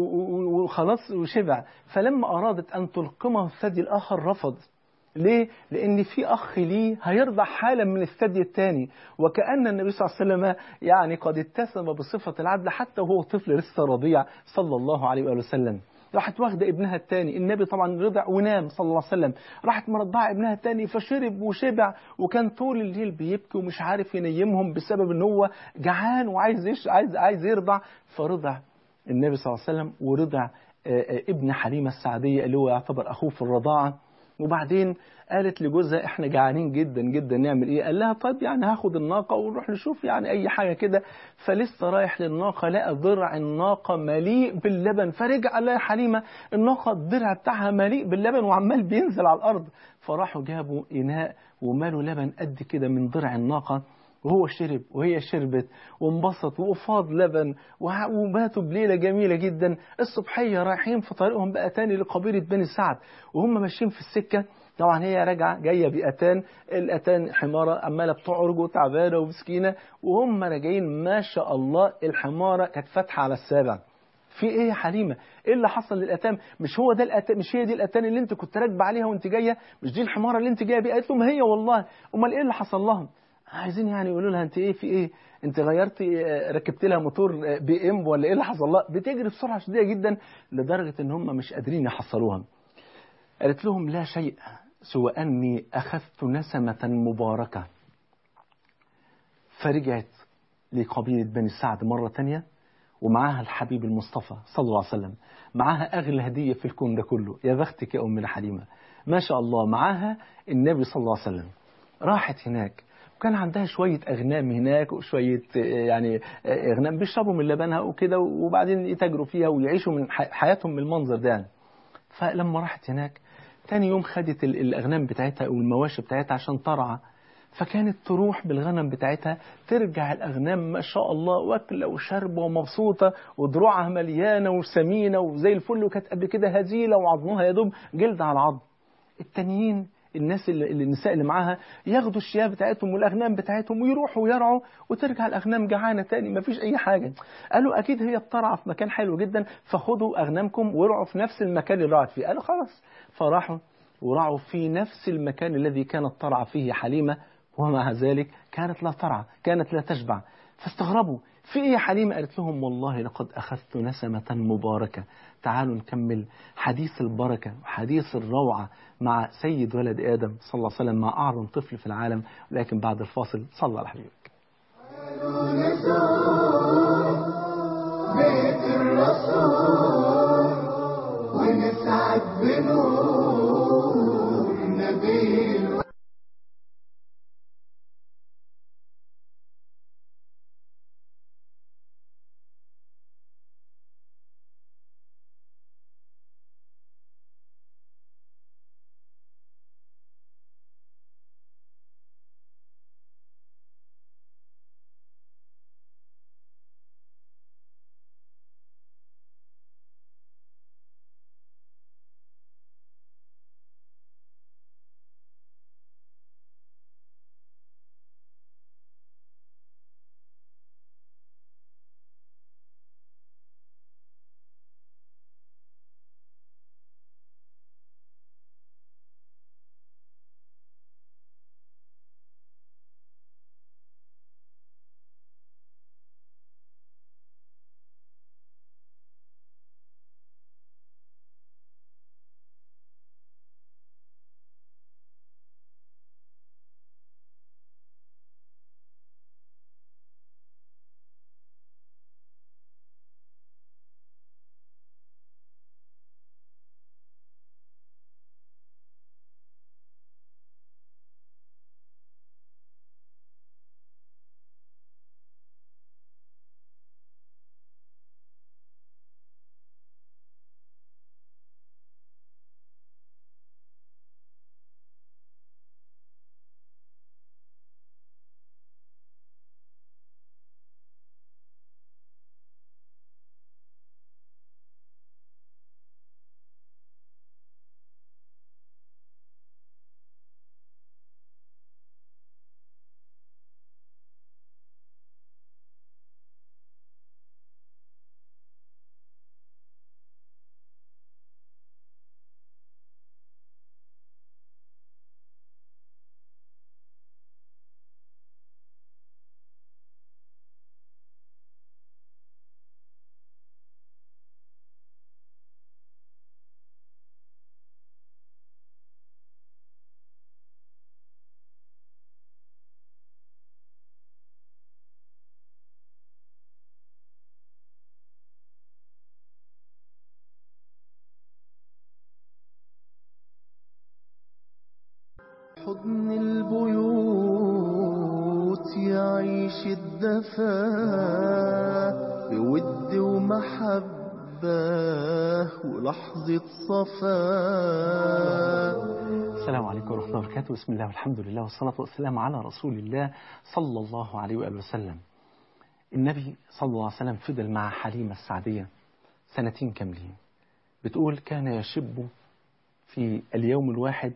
Speaker 1: وخلاص وشبع فلما أرادت أن تلقمه الثدي الآخر رفض ليه؟ لأن في أخ ليه هيرضع حالا من الثدي الثاني وكأن النبي صلى الله عليه وسلم يعني قد اتسم بصفة العدل حتى وهو طفل لسه رضيع صلى الله عليه وآله وسلم راحت واخدة ابنها الثاني النبي طبعا رضع ونام صلى الله عليه وسلم راحت مرضعة ابنها الثاني فشرب وشبع وكان طول الليل بيبكي ومش عارف ينيمهم بسبب ان هو جعان وعايز يش عايز عايز يرضع فرضع النبي صلى الله عليه وسلم ورضع ابن حليمة السعدية اللي هو يعتبر أخوه في الرضاعة وبعدين قالت لجوزها احنا جعانين جدا جدا نعمل ايه قال لها طيب يعني هاخد الناقة ونروح نشوف يعني اي حاجة كده فلسه رايح للناقة لقى ضرع الناقة مليء باللبن فرجع قال لها يا حليمة الناقة الضرع بتاعها مليء باللبن وعمال بينزل على الارض فراحوا جابوا اناء ومالوا لبن قد كده من ضرع الناقة وهو شرب وهي شربت وانبسط وفاض لبن وماتوا بليلة جميلة جدا الصبحية رايحين في طريقهم بقى تاني لقبيلة بني سعد وهم ماشيين في السكة طبعا هي راجعة جاية بأتان الأتان حمارة عمالة بتعرج وتعبانة ومسكينة وهم راجعين ما شاء الله الحمارة كانت فاتحة على السابع في ايه يا حليمه ايه اللي حصل للاتام مش هو ده الاتام مش هي دي الاتان اللي انت كنت راكبه عليها وانت جايه مش دي الحماره اللي انت جايه بيها قالت لهم هي والله امال ايه اللي حصل لهم عايزين يعني يقولوا لها انت ايه في ايه انت غيرتي ركبت لها موتور بي ام ولا ايه اللي حصل لها بتجري بسرعه شديده جدا لدرجه ان هم مش قادرين يحصلوها قالت لهم لا شيء سوى اني اخذت نسمه مباركه فرجعت لقبيله بني سعد مره تانية ومعاها الحبيب المصطفى صلى الله عليه وسلم معاها اغلى هديه في الكون ده كله يا بختك يا ام حليمه ما شاء الله معاها النبي صلى الله عليه وسلم راحت هناك وكان عندها شوية أغنام هناك وشوية يعني أغنام بيشربوا من لبنها وكده وبعدين يتاجروا فيها ويعيشوا من حياتهم بالمنظر ده يعني. فلما راحت هناك تاني يوم خدت الأغنام بتاعتها أو المواشي بتاعتها عشان ترعى فكانت تروح بالغنم بتاعتها ترجع الأغنام ما شاء الله واكلة وشاربة ومبسوطة ودروعها مليانة وسمينة وزي الفل وكانت قبل كده هزيلة وعظمها يا دوب جلد على عظم التانيين الناس اللي النساء اللي معاها ياخدوا الشياه بتاعتهم والاغنام بتاعتهم ويروحوا ويرعوا وترجع الاغنام جعانه تاني ما فيش اي حاجه قالوا اكيد هي بترعى في مكان حلو جدا فخدوا اغنامكم وارعوا في نفس المكان اللي رعت فيه قالوا خلاص فراحوا ورعوا في نفس المكان الذي كانت ترعى فيه حليمه ومع ذلك كانت لا ترعى كانت لا تشبع فاستغربوا في ايه يا حليمه قالت لهم والله لقد اخذت نسمه مباركه تعالوا نكمل حديث البركة وحديث الروعة مع سيد ولد آدم صلى الله عليه وسلم مع أعظم طفل في العالم لكن بعد الفاصل صلى على حبيبك
Speaker 2: بيت الرسول ونسعد بنور نبي حضن البيوت يعيش الدفا بود ومحبة ولحظة صفا
Speaker 1: السلام عليكم ورحمة الله وبركاته بسم الله والحمد لله والصلاة والسلام على رسول الله صلى الله عليه وآله وسلم النبي صلى الله عليه وسلم فضل مع حليمة السعدية سنتين كاملين بتقول كان يشب في اليوم الواحد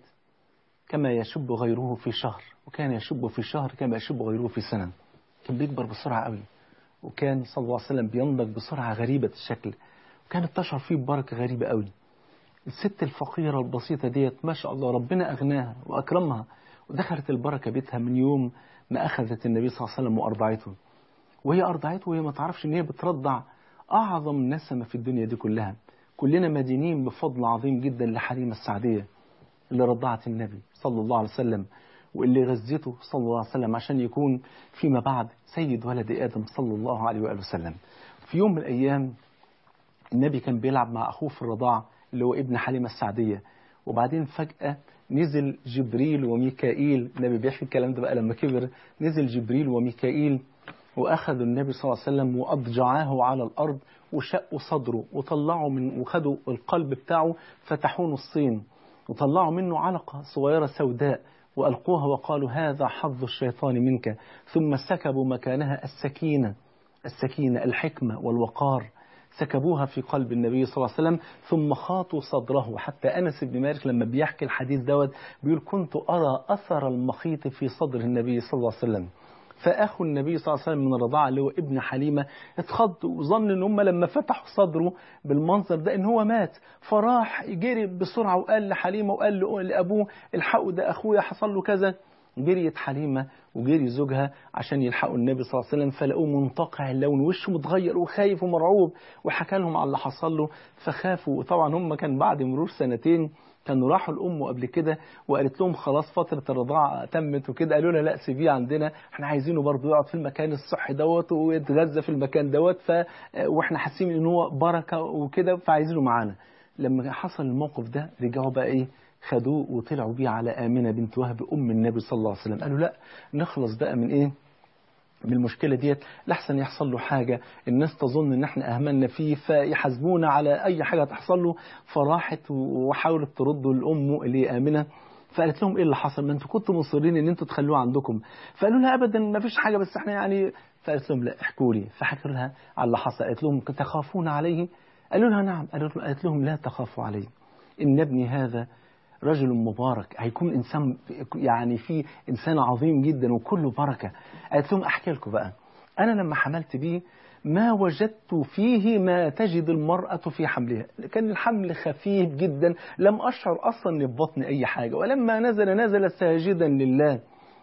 Speaker 1: كما يشب غيره في شهر وكان يشب في شهر كما يشب غيره في سنة كان بيكبر بسرعة قوي وكان صلى الله عليه وسلم بينضج بسرعة غريبة الشكل وكانت تشعر فيه ببركة غريبة قوي الست الفقيرة البسيطة ديت ما شاء الله ربنا أغناها وأكرمها ودخلت البركة بيتها من يوم ما أخذت النبي صلى الله عليه وسلم وأرضعته وهي أرضعته وهي ما تعرفش إن هي بترضع أعظم نسمة في الدنيا دي كلها كلنا مدينين بفضل عظيم جدا لحليمة السعدية اللي رضعت النبي صلى الله عليه وسلم واللي غزته صلى الله عليه وسلم عشان يكون فيما بعد سيد ولد آدم صلى الله عليه وآله وسلم في يوم من الأيام النبي كان بيلعب مع أخوه في الرضاعة اللي هو ابن حليمة السعدية وبعدين فجأة نزل جبريل وميكائيل النبي بيحكي الكلام ده بقى لما كبر نزل جبريل وميكائيل وأخذوا النبي صلى الله عليه وسلم وأضجعاه على الأرض وشقوا صدره وطلعوا من وخدوا القلب بتاعه فتحوه نصين وطلعوا منه علقة صغيرة سوداء وألقوها وقالوا هذا حظ الشيطان منك ثم سكبوا مكانها السكينة السكينة الحكمة والوقار سكبوها في قلب النبي صلى الله عليه وسلم ثم خاطوا صدره حتى أنس بن مالك لما بيحكي الحديث دوت بيقول كنت أرى أثر المخيط في صدر النبي صلى الله عليه وسلم فأخو النبي صلى الله عليه وسلم من الرضاعة اللي هو ابن حليمة اتخض وظن ان هم لما فتحوا صدره بالمنظر ده ان هو مات فراح جري بسرعة وقال لحليمة وقال لأبوه الحقوا ده أخويا حصل له كذا جريت حليمة وجري زوجها عشان يلحقوا النبي صلى الله عليه وسلم فلقوه منتقع اللون وشه متغير وخايف ومرعوب وحكى لهم على اللي حصل له فخافوا وطبعا هم كان بعد مرور سنتين كانوا راحوا لأمه قبل كده وقالت لهم خلاص فترة الرضاعة تمت وكده قالوا لها لا سيبيه عندنا احنا عايزينه برضه يقعد في المكان الصحي دوت ويتغذى في المكان دوت ف واحنا حاسين ان هو بركة وكده فعايزينه معانا لما حصل الموقف ده رجعوا بقى ايه خدوه وطلعوا بيه على آمنة بنت وهب أم النبي صلى الله عليه وسلم قالوا لا نخلص بقى من إيه من المشكلة ديت لحسن يحصل له حاجة الناس تظن ان احنا اهملنا فيه فيحاسبونا على اي حاجة تحصل له فراحت وحاولت ترده لامه اللي هي آمنة فقالت لهم ايه اللي حصل ما انتوا كنتوا مصرين ان انتوا تخلوه عندكم فقالوا لها ابدا ما فيش حاجة بس احنا يعني فقالت لهم لا احكوا لي فحكوا لها على اللي حصل قالت لهم تخافون عليه قالوا لها نعم قالت لهم لا تخافوا عليه ان ابني هذا رجل مبارك هيكون إنسان يعني في إنسان عظيم جدا وكله بركة قالت لهم أحكي لكم بقى أنا لما حملت بيه ما وجدت فيه ما تجد المرأة في حملها كان الحمل خفيف جدا لم أشعر أصلا إن في بطني أي حاجة ولما نزل نزل ساجدا لله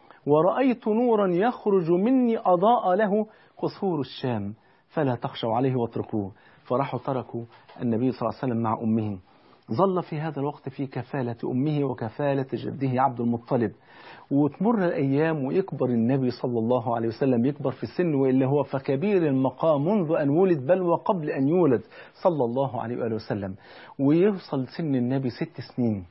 Speaker 1: ورأيت نورا يخرج مني أضاء له قصور الشام فلا تخشوا عليه واتركوه فراحوا تركوا النبي صلى الله عليه وسلم مع أمهم ظل في هذا الوقت في كفالة أمه وكفالة جده عبد المطلب وتمر الأيام ويكبر النبي صلى الله عليه وسلم يكبر في السن وإلا هو فكبير المقام منذ أن ولد بل وقبل أن يولد صلى الله عليه وآله وسلم ويوصل سن النبي ست سنين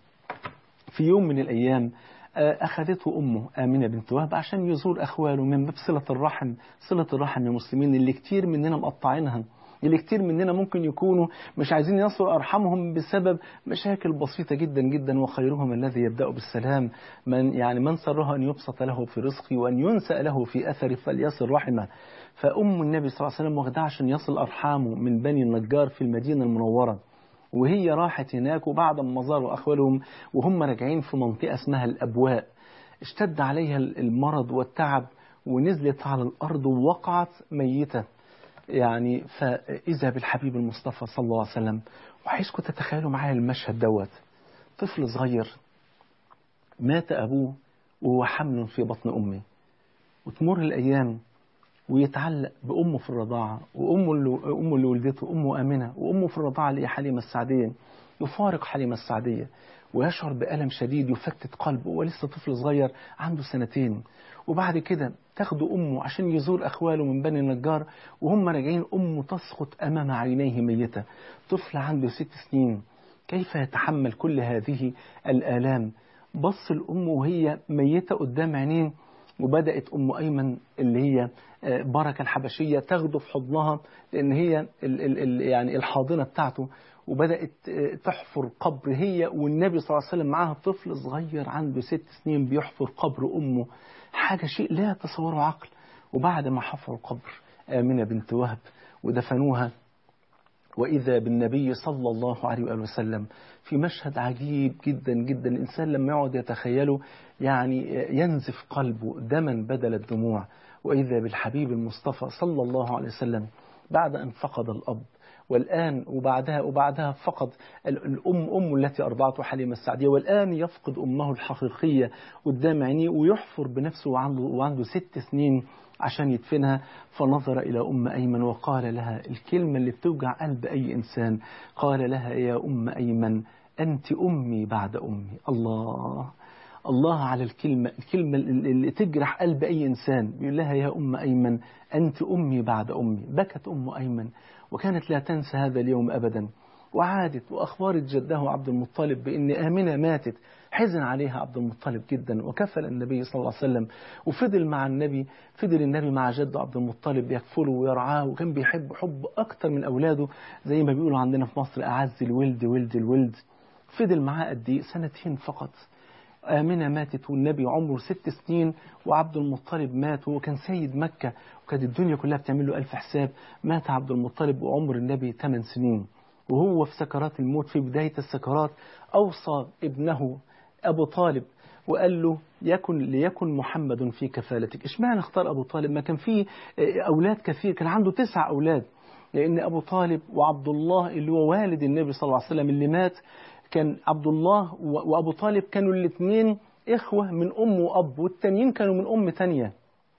Speaker 1: في يوم من الأيام أخذته أمه آمنة بنت وهب عشان يزور أخواله من باب صلة الرحم صلة الرحم المسلمين اللي كتير مننا مقطعينها اللي كتير مننا ممكن يكونوا مش عايزين يصلوا أرحامهم بسبب مشاكل بسيطة جدا جدا وخيرهم الذي يبدأ بالسلام من يعني من سرها أن يبسط له في رزقه وأن ينسأ له في أثره فليصل رحمه فأم النبي صلى الله عليه وسلم واخدها عشان يصل أرحامه من بني النجار في المدينة المنورة وهي راحت هناك وبعد ما زاروا أخوالهم وهم راجعين في منطقة اسمها الأبواء اشتد عليها المرض والتعب ونزلت على الأرض ووقعت ميتة يعني فإذا بالحبيب المصطفى صلى الله عليه وسلم وعايزكم تتخيلوا معايا المشهد دوت طفل صغير مات أبوه وهو حمل في بطن أمه وتمر الأيام ويتعلق بأمه في الرضاعة وأمه اللي, أمه اللي ولدته أمه آمنة وأمه في الرضاعة اللي هي حليمة السعدية يفارق حليمة السعدية ويشعر بألم شديد يفتت قلبه ولسه طفل صغير عنده سنتين وبعد كده تاخده أمه عشان يزور أخواله من بني النجار وهم راجعين أمه تسقط أمام عينيه ميتة طفل عنده ست سنين كيف يتحمل كل هذه الآلام بص الأم وهي ميتة قدام عينيه وبدأت أم أيمن اللي هي بركة الحبشية تاخده في حضنها لأن هي ال ال ال يعني الحاضنة بتاعته وبدأت تحفر قبر هي والنبي صلى الله عليه وسلم معاها طفل صغير عنده ست سنين بيحفر قبر أمه حاجة شيء لا يتصوره عقل وبعد ما حفروا قبر آمنة بنت وهب ودفنوها وإذا بالنبي صلى الله عليه وآله وسلم في مشهد عجيب جدا جدا الإنسان لما يقعد يتخيله يعني ينزف قلبه دما بدل الدموع وإذا بالحبيب المصطفى صلى الله عليه وسلم بعد أن فقد الأب والآن وبعدها وبعدها فقد الأم أم التي أرضعته حليمة السعدية والآن يفقد أمه الحقيقية قدام عينيه ويحفر بنفسه وعنده, وعنده ست سنين عشان يدفنها فنظر إلى أم أيمن وقال لها الكلمة اللي بتوجع قلب أي إنسان قال لها يا أم أيمن أنت أمي بعد أمي الله الله على الكلمة الكلمة اللي تجرح قلب أي إنسان بيقول لها يا أم أيمن أنت أمي بعد أمي بكت أم أيمن وكانت لا تنسى هذا اليوم أبدا وعادت وأخبرت جده عبد المطلب بأن آمنة ماتت حزن عليها عبد المطلب جدا وكفل النبي صلى الله عليه وسلم وفضل مع النبي فضل النبي مع جده عبد المطلب يكفله ويرعاه وكان بيحب حب أكتر من أولاده زي ما بيقولوا عندنا في مصر أعز الولد ولد الولد فضل معاه قد إيه سنتين فقط آمنة ماتت والنبي عمره ست سنين وعبد المطلب مات وهو كان سيد مكة وكانت الدنيا كلها بتعمل له ألف حساب مات عبد المطلب وعمر النبي 8 سنين وهو في سكرات الموت في بداية السكرات أوصى ابنه أبو طالب وقال له يكن ليكن محمد في كفالتك اشمعنى اختار أبو طالب ما كان فيه أولاد كثير كان عنده تسع أولاد لأن أبو طالب وعبد الله اللي هو والد النبي صلى الله عليه وسلم اللي مات كان عبد الله وأبو طالب كانوا الاثنين إخوة من أم وأب والتانيين كانوا من أم تانية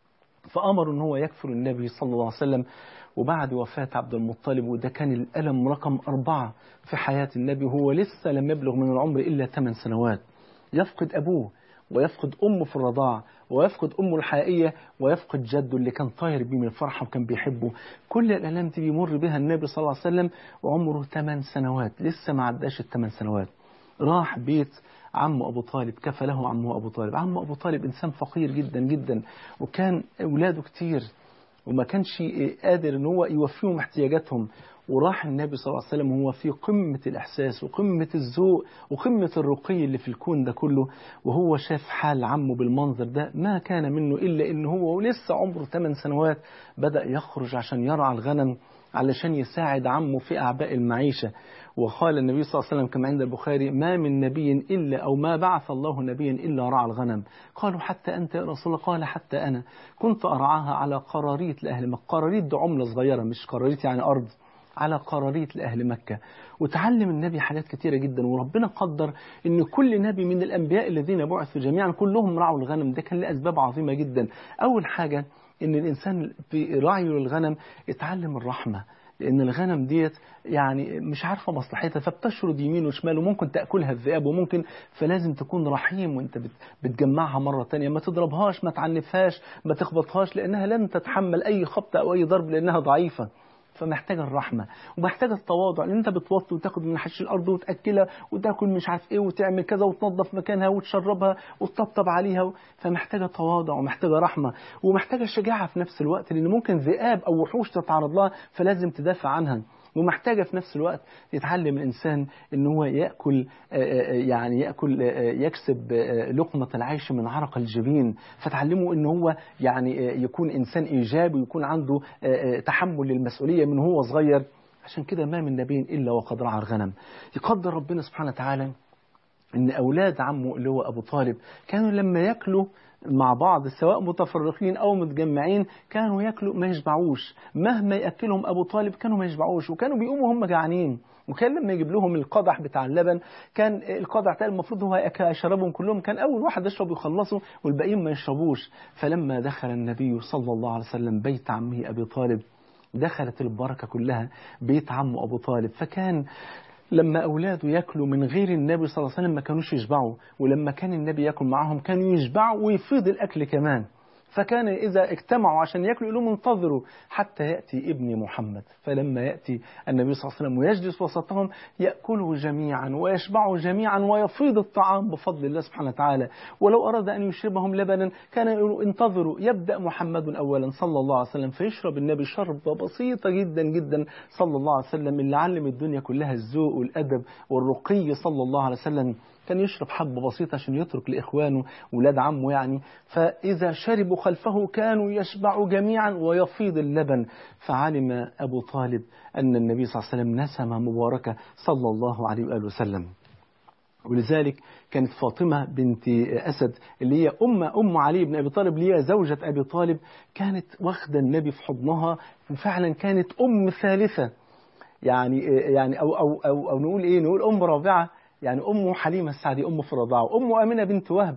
Speaker 1: فأمروا أن هو يكفر النبي صلى الله عليه وسلم وبعد وفاة عبد المطلب وده كان الألم رقم أربعة في حياة النبي وهو لسه لم يبلغ من العمر إلا 8 سنوات يفقد أبوه ويفقد أمه في الرضاعة ويفقد أمه الحقيقية ويفقد جده اللي كان طاير بيه من الفرحة وكان بيحبه كل الألام دي بيمر بها النبي صلى الله عليه وسلم وعمره 8 سنوات لسه ما عداش الثمان سنوات راح بيت عمه أبو طالب كفى له عمه أبو طالب عمه أبو طالب إنسان فقير جدا جدا وكان أولاده كتير وما كانش قادر ان هو يوفيهم احتياجاتهم وراح النبي صلى الله عليه وسلم وهو في قمة الإحساس وقمة الذوق وقمة الرقي اللي في الكون ده كله وهو شاف حال عمه بالمنظر ده ما كان منه إلا إن هو لسه عمره 8 سنوات بدأ يخرج عشان يرعى الغنم علشان يساعد عمه في أعباء المعيشة وقال النبي صلى الله عليه وسلم كما عند البخاري ما من نبي إلا أو ما بعث الله نبيا إلا رعى الغنم قالوا حتى أنت يا رسول الله قال حتى أنا كنت أرعاها على قراريط لأهل مكة قراريط ده عملة صغيرة مش قراريط يعني أرض على قراريط لأهل مكة وتعلم النبي حاجات كتيرة جدا وربنا قدر ان كل نبي من الأنبياء الذين بعثوا جميعا كلهم رعوا الغنم ده كان لأسباب عظيمة جدا أول حاجة ان الإنسان في رعيه للغنم يتعلم الرحمة لأن الغنم ديت يعني مش عارفة مصلحتها فبتشرد يمين وشمال وممكن تأكلها الذئاب وممكن فلازم تكون رحيم وانت بتجمعها مرة تانية ما تضربهاش ما تعنفهاش ما تخبطهاش لأنها لن تتحمل أي خبطة أو أي ضرب لأنها ضعيفة فمحتاجة الرحمة ومحتاجة التواضع لأن أنت بتوطي وتاخد من حش الأرض وتأكلها وتاكل مش عارف إيه وتعمل كذا وتنظف مكانها وتشربها وتطبطب عليها فمحتاجة تواضع ومحتاجة رحمة ومحتاجة شجاعة في نفس الوقت لأن ممكن ذئاب أو وحوش تتعرض لها فلازم تدافع عنها ومحتاجة في نفس الوقت يتعلم الإنسان أن هو يأكل يعني يأكل يكسب لقمة العيش من عرق الجبين فتعلمه أن هو يعني يكون إنسان إيجابي ويكون عنده تحمل للمسؤولية من هو صغير عشان كده ما من نبي إلا وقد رعى الغنم يقدر ربنا سبحانه وتعالى ان اولاد عمه اللي هو ابو طالب كانوا لما ياكلوا مع بعض سواء متفرقين او متجمعين كانوا ياكلوا ما يشبعوش مهما ياكلهم ابو طالب كانوا ما يشبعوش وكانوا بيقوموا هم جعانين وكان لما يجيب لهم القدح بتاع اللبن كان القدح ده المفروض هو يشربهم كلهم كان اول واحد يشرب يخلصوا والباقيين ما يشربوش فلما دخل النبي صلى الله عليه وسلم بيت عمه ابي طالب دخلت البركه كلها بيت عمه ابو طالب فكان لما أولاده يأكلوا من غير النبي صلى الله عليه وسلم ما كانوش يشبعوا ولما كان النبي يأكل معهم كانوا يشبعوا ويفيض الأكل كمان فكان إذا اجتمعوا عشان يأكلوا يقولوا لهم انتظروا حتى يأتي ابني محمد فلما يأتي النبي صلى الله عليه وسلم ويجلس وسطهم يأكلوا جميعا ويشبعوا جميعا ويفيض الطعام بفضل الله سبحانه وتعالى ولو أراد أن يشربهم لبنا كان يقول انتظروا يبدأ محمد أولا صلى الله عليه وسلم فيشرب النبي شربة بسيطة جدا جدا صلى الله عليه وسلم اللي علم الدنيا كلها الذوق والأدب والرقي صلى الله عليه وسلم كان يشرب حبة بسيطة عشان يترك لإخوانه ولاد عمه يعني فإذا شربوا خلفه كانوا يشبعوا جميعا ويفيض اللبن فعلم أبو طالب أن النبي صلى الله عليه وسلم نسمة مباركة صلى الله عليه وآله وسلم ولذلك كانت فاطمة بنت أسد اللي هي أم أم علي بن أبي طالب اللي هي زوجة أبي طالب كانت واخدة النبي في حضنها وفعلا كانت أم ثالثة يعني يعني أو أو أو, أو نقول إيه نقول أم رابعة يعني أم حليمة السعدي أم في الرضاعة وأم أمينة بنت وهب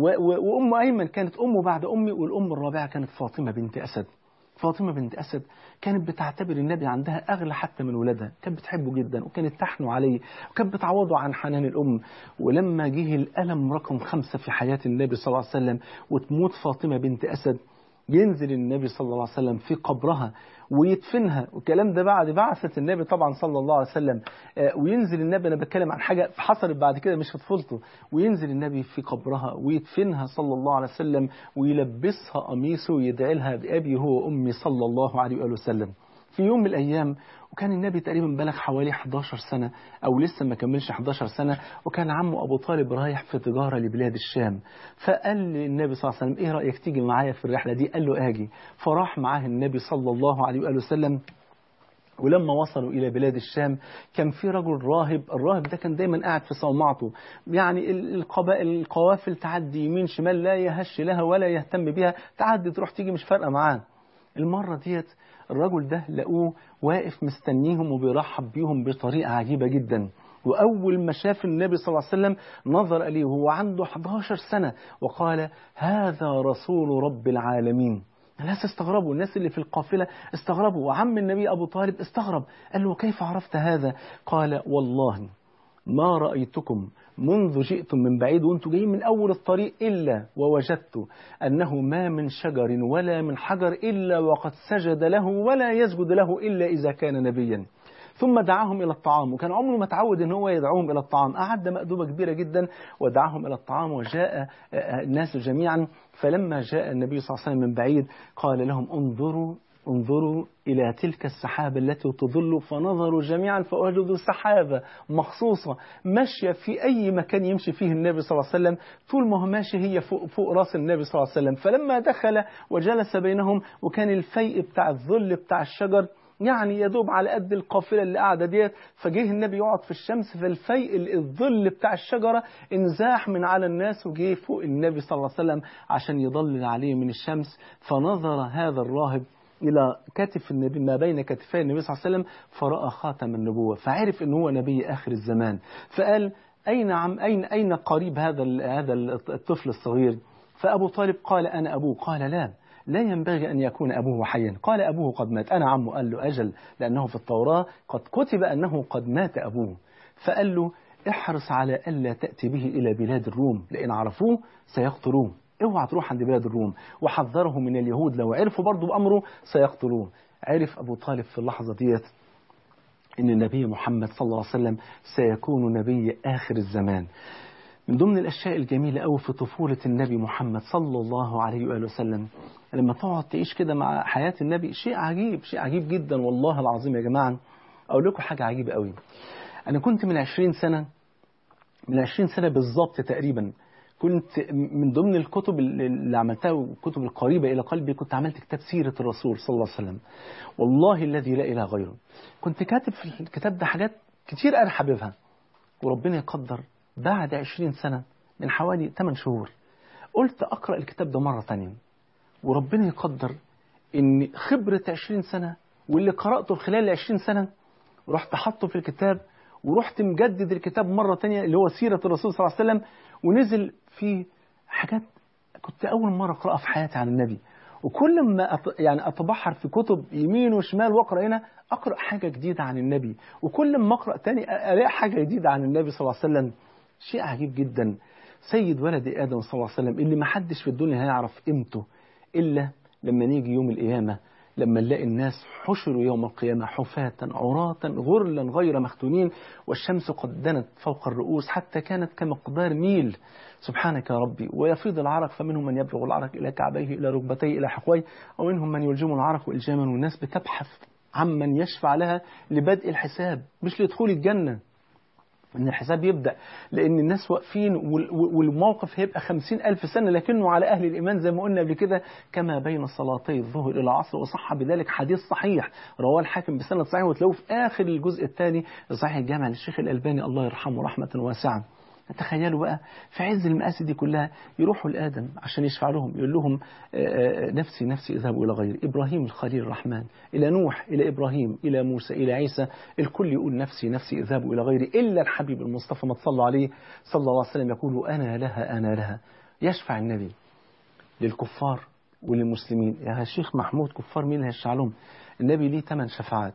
Speaker 1: وأم أيمن كانت أم بعد أمي والأم الرابعة كانت فاطمة بنت أسد فاطمة بنت أسد كانت بتعتبر النبي عندها أغلى حتى من ولادها كانت بتحبه جدا وكانت تحنو عليه وكانت بتعوضه عن حنان الأم ولما جه الألم رقم خمسة في حياة النبي صلى الله عليه وسلم وتموت فاطمة بنت أسد ينزل النبي صلى الله عليه وسلم في قبرها ويدفنها والكلام ده بعد بعثة النبي طبعا صلى الله عليه وسلم وينزل النبي أنا بتكلم عن حاجة حصلت بعد كده مش في طفولته وينزل النبي في قبرها ويدفنها صلى الله عليه وسلم ويلبسها قميصه ويدعي لها بأبي هو وأمي صلى الله عليه وآله وسلم في يوم من الأيام وكان النبي تقريبا بلغ حوالي 11 سنة أو لسه ما كملش 11 سنة وكان عمه أبو طالب رايح في تجارة لبلاد الشام فقال للنبي صلى الله عليه وسلم إيه رأيك تيجي معايا في الرحلة دي قال له آجي فراح معاه النبي صلى الله عليه وآله وسلم ولما وصلوا إلى بلاد الشام كان في رجل راهب الراهب ده كان دايما قاعد في صومعته يعني القبائل القوافل تعدي يمين شمال لا يهش لها ولا يهتم بها تعدي تروح تيجي مش فارقة معاه المرة ديت الرجل ده لقوه واقف مستنيهم وبيرحب بيهم بطريقة عجيبة جدا وأول ما شاف النبي صلى الله عليه وسلم نظر إليه وهو عنده 11 سنة وقال هذا رسول رب العالمين الناس استغربوا الناس اللي في القافلة استغربوا وعم النبي أبو طالب استغرب قال له كيف عرفت هذا قال والله ما رأيتكم منذ جئتم من بعيد وانتم جايين من أول الطريق إلا ووجدت أنه ما من شجر ولا من حجر إلا وقد سجد له ولا يسجد له إلا إذا كان نبيا ثم دعاهم إلى الطعام وكان عمره ما تعود أن هو يدعوهم إلى الطعام أعد مأدوبة كبيرة جدا ودعاهم إلى الطعام وجاء الناس جميعا فلما جاء النبي صلى الله عليه وسلم من بعيد قال لهم انظروا انظروا إلى تلك السحابة التي تظل فنظروا جميعا فوجدوا سحابة مخصوصة ماشية في أي مكان يمشي فيه النبي صلى الله عليه وسلم طول ما هو ماشي هي فوق, فوق راس النبي صلى الله عليه وسلم فلما دخل وجلس بينهم وكان الفيء بتاع الظل بتاع الشجر يعني يدوب على قد القافلة اللي قاعدة ديت فجه النبي يقعد في الشمس فالفيء الظل بتاع الشجرة انزاح من على الناس وجه فوق النبي صلى الله عليه وسلم عشان يضلل عليه من الشمس فنظر هذا الراهب إلى كتف النبي ما بين كتفي النبي صلى الله عليه وسلم فرأى خاتم النبوة فعرف أن هو نبي آخر الزمان فقال أين عم أين أين قريب هذا هذا الطفل الصغير فأبو طالب قال أنا أبوه قال لا لا ينبغي أن يكون أبوه حيا قال أبوه قد مات أنا عمه قال له أجل لأنه في التوراة قد كتب أنه قد مات أبوه فقال له احرص على ألا تأتي به إلى بلاد الروم لأن عرفوه سيقتلوه اوعى تروح عند بلاد الروم وحذره من اليهود لو عرفوا برضه بأمره سيقتلوه عرف أبو طالب في اللحظة ديت إن النبي محمد صلى الله عليه وسلم سيكون نبي آخر الزمان من ضمن الأشياء الجميلة أوي في طفولة النبي محمد صلى الله عليه وآله وسلم لما تقعد تعيش كده مع حياة النبي شيء عجيب شيء عجيب جدا والله العظيم يا جماعة أقول لكم حاجة عجيبة قوي أنا كنت من عشرين سنة من عشرين سنة بالظبط تقريبا كنت من ضمن الكتب اللي عملتها والكتب القريبة إلى قلبي كنت عملت كتاب سيرة الرسول صلى الله عليه وسلم والله الذي لا إله غيره كنت كاتب في الكتاب ده حاجات كتير أنا حاببها وربنا يقدر بعد عشرين سنة من حوالي 8 شهور قلت أقرأ الكتاب ده مرة تانية وربنا يقدر إن خبرة 20 سنة واللي قرأته خلال 20 سنة رحت حطه في الكتاب ورحت مجدد الكتاب مرة تانية اللي هو سيرة الرسول صلى الله عليه وسلم ونزل فيه حاجات كنت أول مرة أقرأها في حياتي عن النبي وكل ما أت... يعني أتبحر في كتب يمين وشمال وأقرأ هنا أقرأ حاجة جديدة عن النبي وكل ما أقرأ تاني ألاقي حاجة جديدة عن النبي صلى الله عليه وسلم شيء عجيب جدا سيد ولد آدم صلى الله عليه وسلم اللي ما حدش في الدنيا هيعرف قيمته إلا لما نيجي يوم القيامة لما نلاقي الناس حشروا يوم القيامة حفاة عراة غرلا غير مختونين والشمس قد دنت فوق الرؤوس حتى كانت كمقدار ميل سبحانك يا ربي ويفيض العرق فمنهم من يبلغ العرق إلى كعبيه إلى ركبتيه إلى حقويه ومنهم من يلجم العرق إلجاما والناس بتبحث عمن يشفع لها لبدء الحساب مش لدخول الجنة ان الحساب يبدأ لان الناس واقفين والموقف هيبقى خمسين ألف سنة لكنه على أهل الإيمان زي ما قلنا قبل كده كما بين صلاتي الظهر إلى العصر وصح بذلك حديث صحيح رواه الحاكم بسند صحيح وتلاقوه في آخر الجزء الثاني صحيح الجامع للشيخ الألباني الله يرحمه رحمة واسعة تخيلوا بقى في عز المآسي دي كلها يروحوا لآدم عشان يشفع لهم يقول لهم نفسي نفسي اذهبوا إلى غيري إبراهيم الخليل الرحمن إلى نوح إلى إبراهيم إلى موسى إلى عيسى الكل يقول نفسي نفسي اذهبوا إلى غيري إلا الحبيب المصطفى ما تصلوا عليه صلى الله عليه وسلم يقول أنا لها أنا لها يشفع النبي للكفار وللمسلمين يا شيخ محمود كفار مين اللي هيشفع لهم النبي ليه ثمان شفاعات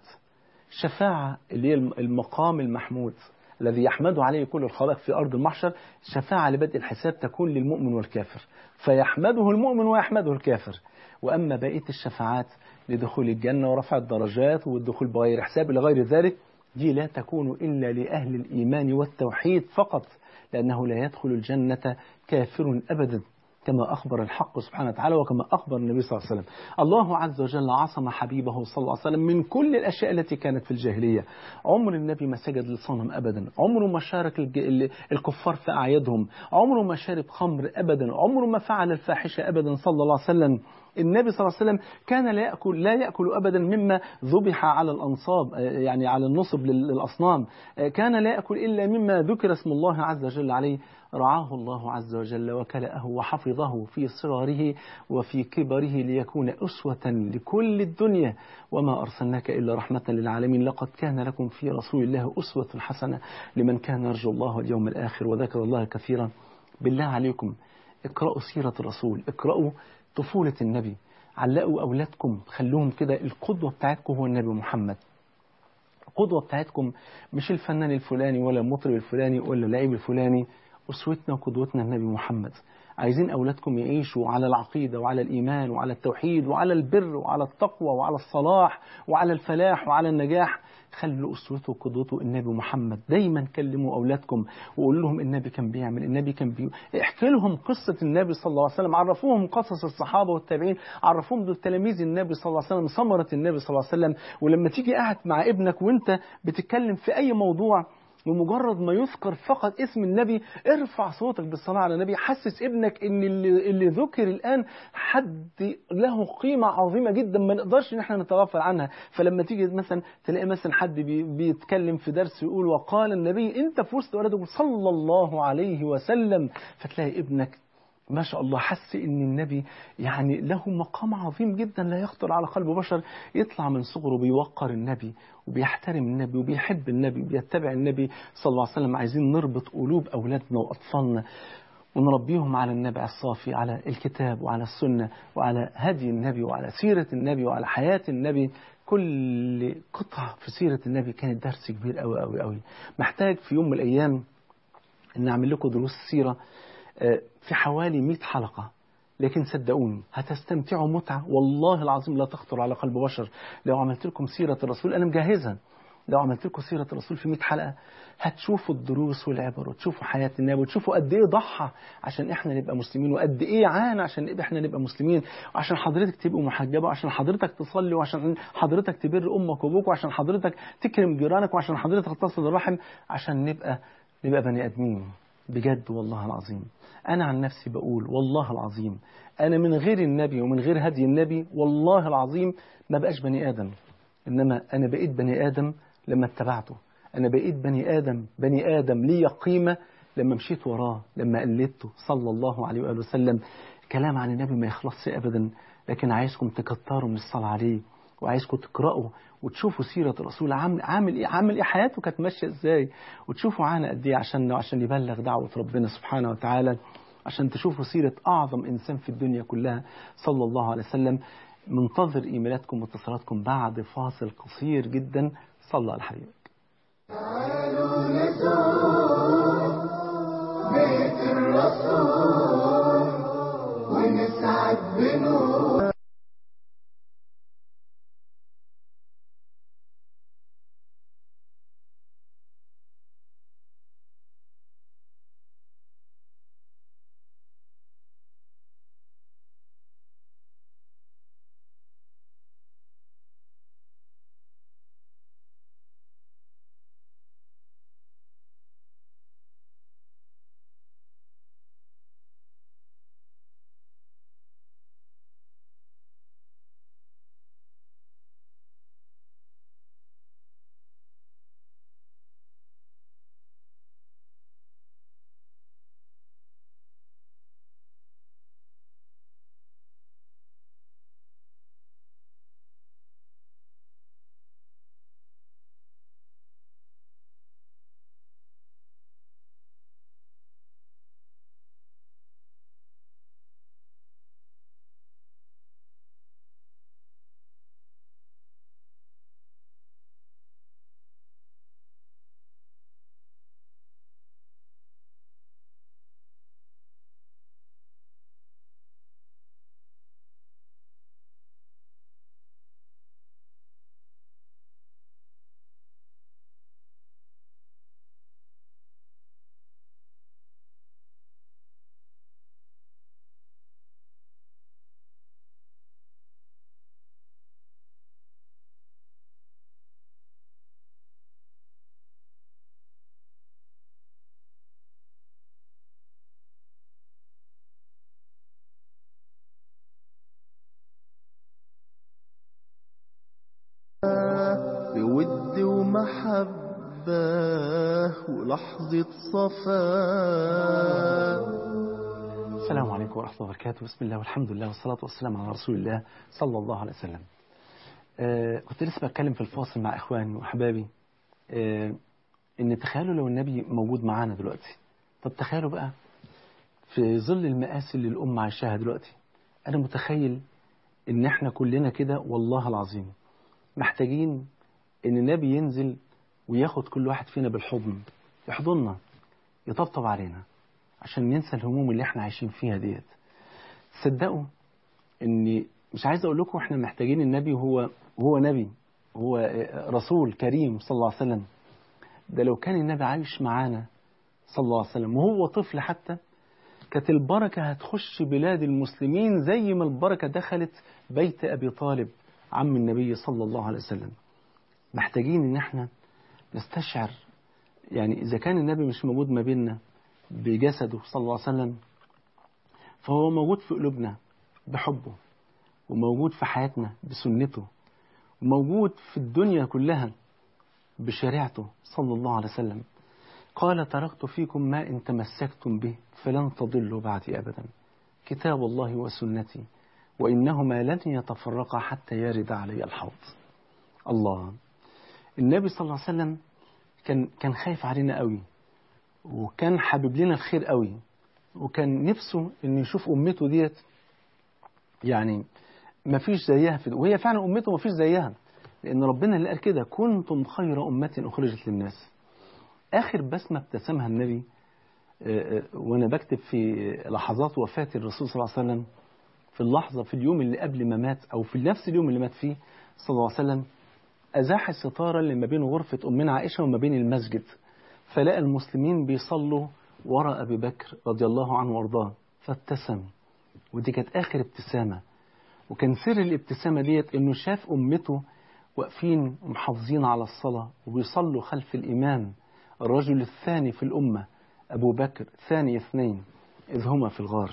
Speaker 1: الشفاعة اللي هي المقام المحمود الذي يحمد عليه كل الخلق في أرض المحشر شفاعة لبدء الحساب تكون للمؤمن والكافر فيحمده المؤمن ويحمده الكافر وأما بقية الشفاعات لدخول الجنة ورفع الدرجات والدخول بغير حساب إلى غير ذلك دي لا تكون إلا لأهل الإيمان والتوحيد فقط لأنه لا يدخل الجنة كافر أبدا كما أخبر الحق سبحانه وتعالى وكما أخبر النبي صلى الله عليه وسلم الله عز وجل عصم حبيبه صلى الله عليه وسلم من كل الأشياء التي كانت في الجاهلية عمر النبي ما سجد لصنم أبدا عمره ما شارك الكفار في أعيادهم عمره ما شرب خمر أبدا عمره ما فعل الفاحشة أبدا صلى الله عليه وسلم النبي صلى الله عليه وسلم كان لا يأكل لا يأكل أبدا مما ذبح على الأنصاب يعني على النصب للأصنام كان لا يأكل إلا مما ذكر اسم الله عز وجل عليه رعاه الله عز وجل وكلأه وحفظه في صغره وفي كبره ليكون أسوة لكل الدنيا وما أرسلناك إلا رحمة للعالمين لقد كان لكم في رسول الله أسوة حسنة لمن كان يرجو الله واليوم الآخر وذكر الله كثيرا بالله عليكم اقرأوا سيرة الرسول اقرأوا طفولة النبي علقوا أولادكم خلوهم كده القدوة بتاعتكم هو النبي محمد القدوة بتاعتكم مش الفنان الفلاني ولا المطرب الفلاني ولا اللاعب الفلاني أسوتنا وقدوتنا النبي محمد عايزين أولادكم يعيشوا على العقيدة وعلى الإيمان وعلى التوحيد وعلى البر وعلى التقوى وعلى الصلاح وعلى الفلاح وعلى النجاح خلوا أسوته وقدوته النبي محمد دايما كلموا أولادكم وقولوا لهم النبي كان بيعمل النبي كان بي... احكي لهم قصة النبي صلى الله عليه وسلم عرفوهم قصص الصحابة والتابعين عرفوهم دول تلاميذ النبي صلى الله عليه وسلم ثمرة النبي صلى الله عليه وسلم ولما تيجي قاعد مع ابنك وانت بتتكلم في أي موضوع بمجرد ما يذكر فقط اسم النبي ارفع صوتك بالصلاة على النبي حسس ابنك ان اللي, اللي ذكر الآن حد له قيمة عظيمة جدا ما نقدرش ان احنا نتغافل عنها فلما تيجي مثلا تلاقي مثلا حد بي بيتكلم في درس يقول وقال النبي انت في وسط ولده صلى الله عليه وسلم فتلاقي ابنك ما شاء الله حس ان النبي يعني له مقام عظيم جدا لا يخطر على قلب بشر يطلع من صغره بيوقر النبي وبيحترم النبي وبيحب النبي وبيتبع النبي صلى الله عليه وسلم عايزين نربط قلوب اولادنا واطفالنا ونربيهم على النبي الصافي على الكتاب وعلى السنة وعلى هدي النبي وعلى سيرة النبي وعلى حياة النبي كل قطعة في سيرة النبي كانت درس كبير قوي قوي قوي محتاج في يوم من الأيام أن أعمل لكم دروس سيرة في حوالي 100 حلقة لكن صدقوني هتستمتعوا متعة والله العظيم لا تخطر على قلب بشر لو عملت لكم سيرة الرسول أنا مجهزها لو عملت لكم سيرة الرسول في 100 حلقة هتشوفوا الدروس والعبر وتشوفوا حياة النبي وتشوفوا قد ايه ضحى عشان احنا نبقى مسلمين وقد ايه عانى عشان احنا نبقى مسلمين وعشان حضرتك تبقوا محجبة وعشان حضرتك تصلي وعشان حضرتك تبر امك وابوك وعشان حضرتك تكرم جيرانك وعشان حضرتك تصل الرحم عشان نبقى نبقى بني ادمين بجد والله العظيم أنا عن نفسي بقول والله العظيم أنا من غير النبي ومن غير هدي النبي والله العظيم ما بقاش بني آدم إنما أنا بقيت بني آدم لما اتبعته أنا بقيت بني آدم بني آدم لي قيمة لما مشيت وراه لما قلدته صلى الله عليه وآله وسلم كلام عن النبي ما يخلصش أبدا لكن عايزكم تكتروا من الصلاة عليه وعايزكم تقرأوا وتشوفوا سيرة الرسول عامل عامل ايه عامل ايه حياته كانت ماشية ازاي وتشوفوا عانى قد ايه عشان عشان يبلغ دعوة ربنا سبحانه وتعالى عشان تشوفوا سيرة أعظم إنسان في الدنيا كلها صلى الله عليه وسلم منتظر إيميلاتكم واتصالاتكم بعد فاصل قصير جدا صلى على حبيبك
Speaker 2: تعالوا نزور بيت الرسول نسعد بنور بود ومحبة ولحظة صفاء
Speaker 1: السلام عليكم ورحمة الله وبركاته بسم الله والحمد لله والصلاة والسلام على رسول الله صلى الله عليه وسلم آه كنت لسه بتكلم في الفاصل مع إخواني وأحبابي آه إن تخيلوا لو النبي موجود معانا دلوقتي طب تخيلوا بقى في ظل المآسي اللي الأمة عايشاها دلوقتي أنا متخيل إن إحنا كلنا كده والله العظيم محتاجين إن النبي ينزل وياخد كل واحد فينا بالحضن يحضننا يطبطب علينا عشان ننسى الهموم اللي احنا عايشين فيها ديت تصدقوا ان مش عايز اقول لكم احنا محتاجين النبي وهو هو نبي هو رسول كريم صلى الله عليه وسلم ده لو كان النبي عايش معانا صلى الله عليه وسلم وهو طفل حتى كانت البركة هتخش بلاد المسلمين زي ما البركة دخلت بيت أبي طالب عم النبي صلى الله عليه وسلم محتاجين ان احنا نستشعر يعني إذا كان النبي مش موجود ما بيننا بجسده صلى الله عليه وسلم فهو موجود في قلوبنا بحبه وموجود في حياتنا بسنته وموجود في الدنيا كلها بشريعته صلى الله عليه وسلم قال تركت فيكم ما إن تمسكتم به فلن تضلوا بعدي أبدا كتاب الله وسنتي وإنهما لن يتفرقا حتى يرد علي الحوض الله النبي صلى الله عليه وسلم كان كان خايف علينا قوي وكان حابب لنا الخير قوي وكان نفسه ان يشوف امته ديت يعني ما فيش زيها في وهي فعلا امته ما فيش زيها لان ربنا اللي قال كده كنتم خير امه اخرجت للناس اخر بسمه ابتسمها النبي وانا بكتب في لحظات وفاه الرسول صلى الله عليه وسلم في اللحظه في اليوم اللي قبل ما مات او في نفس اليوم اللي مات فيه صلى الله عليه وسلم ازاح الستاره اللي ما بين غرفه امنا عائشه وما بين المسجد فلقى المسلمين بيصلوا وراء أبي بكر رضي الله عنه وارضاه فابتسم ودي كانت آخر ابتسامة وكان سر الابتسامة ديت إنه شاف أمته واقفين ومحافظين على الصلاة وبيصلوا خلف الإمام الرجل الثاني في الأمة أبو بكر ثاني اثنين إذ هما في الغار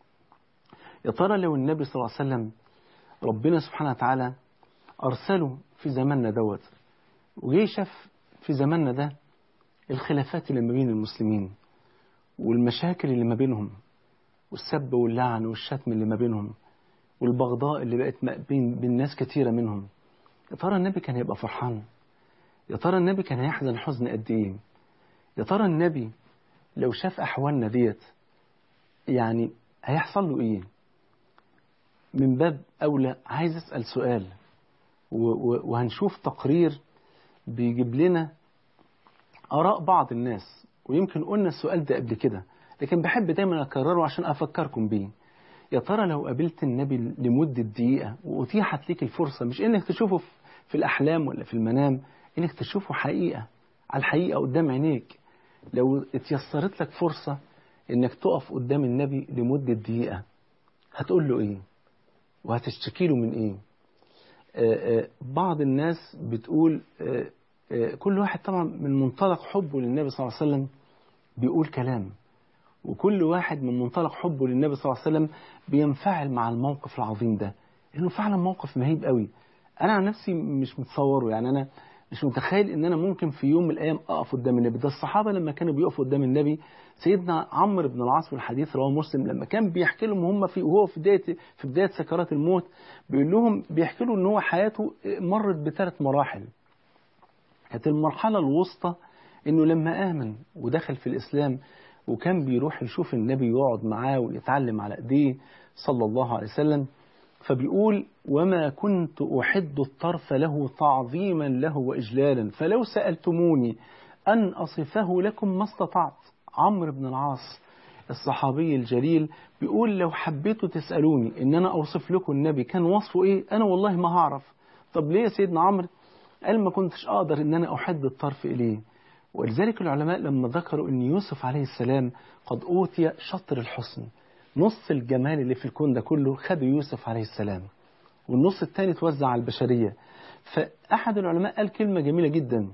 Speaker 1: يا ترى لو النبي صلى الله عليه وسلم ربنا سبحانه وتعالى أرسله في زماننا دوت وجي شاف في زماننا ده الخلافات اللي ما بين المسلمين والمشاكل اللي ما بينهم والسب واللعن والشتم اللي ما بينهم والبغضاء اللي بقت بين, بين ناس كتيرة منهم يا ترى النبي كان هيبقى فرحان يا ترى النبي كان هيحزن حزن قد ايه يا ترى النبي لو شاف أحوالنا ديت يعني هيحصل له ايه من باب أولى عايز أسأل سؤال وهنشوف تقرير بيجيب لنا آراء بعض الناس ويمكن قلنا السؤال ده قبل كده لكن بحب دايما أكرره عشان أفكركم بيه يا ترى لو قابلت النبي لمدة دقيقة وأتيحت ليك الفرصة مش إنك تشوفه في- في الأحلام ولا في المنام إنك تشوفه حقيقة على الحقيقة قدام عينيك لو اتيسرت لك فرصة إنك تقف قدام النبي لمدة دقيقة هتقول له إيه وهتشتكي له من إيه آه، آه، بعض الناس بتقول آه، آه، كل واحد طبعا من منطلق حبه للنبي صلى الله عليه وسلم بيقول كلام وكل واحد من منطلق حبه للنبي صلى الله عليه وسلم بينفعل مع الموقف العظيم ده انه فعلا موقف مهيب قوي انا عن نفسي مش متصوره يعني انا مش متخيل ان انا ممكن في يوم من الايام اقف قدام النبي ده الصحابه لما كانوا بيقفوا قدام النبي سيدنا عمرو بن العاص في الحديث رواه مسلم لما كان بيحكي لهم هم في وهو في بدايه في بدايه سكرات الموت بيقول لهم بيحكي له ان هو حياته مرت بثلاث مراحل كانت المرحله الوسطى انه لما امن ودخل في الاسلام وكان بيروح يشوف النبي ويقعد معاه ويتعلم على ايديه صلى الله عليه وسلم فبيقول وما كنت أحد الطرف له تعظيما له وإجلالا فلو سألتموني أن أصفه لكم ما استطعت عمرو بن العاص الصحابي الجليل بيقول لو حبيتوا تسألوني إن أنا أوصف لكم النبي كان وصفه إيه أنا والله ما هعرف طب ليه يا سيدنا عمرو قال ما كنتش أقدر إن أنا أحد الطرف إليه ولذلك العلماء لما ذكروا أن يوسف عليه السلام قد أوتي شطر الحسن نص الجمال اللي في الكون ده كله خده يوسف عليه السلام والنص الثاني توزع على البشرية فأحد العلماء قال كلمة جميلة جدا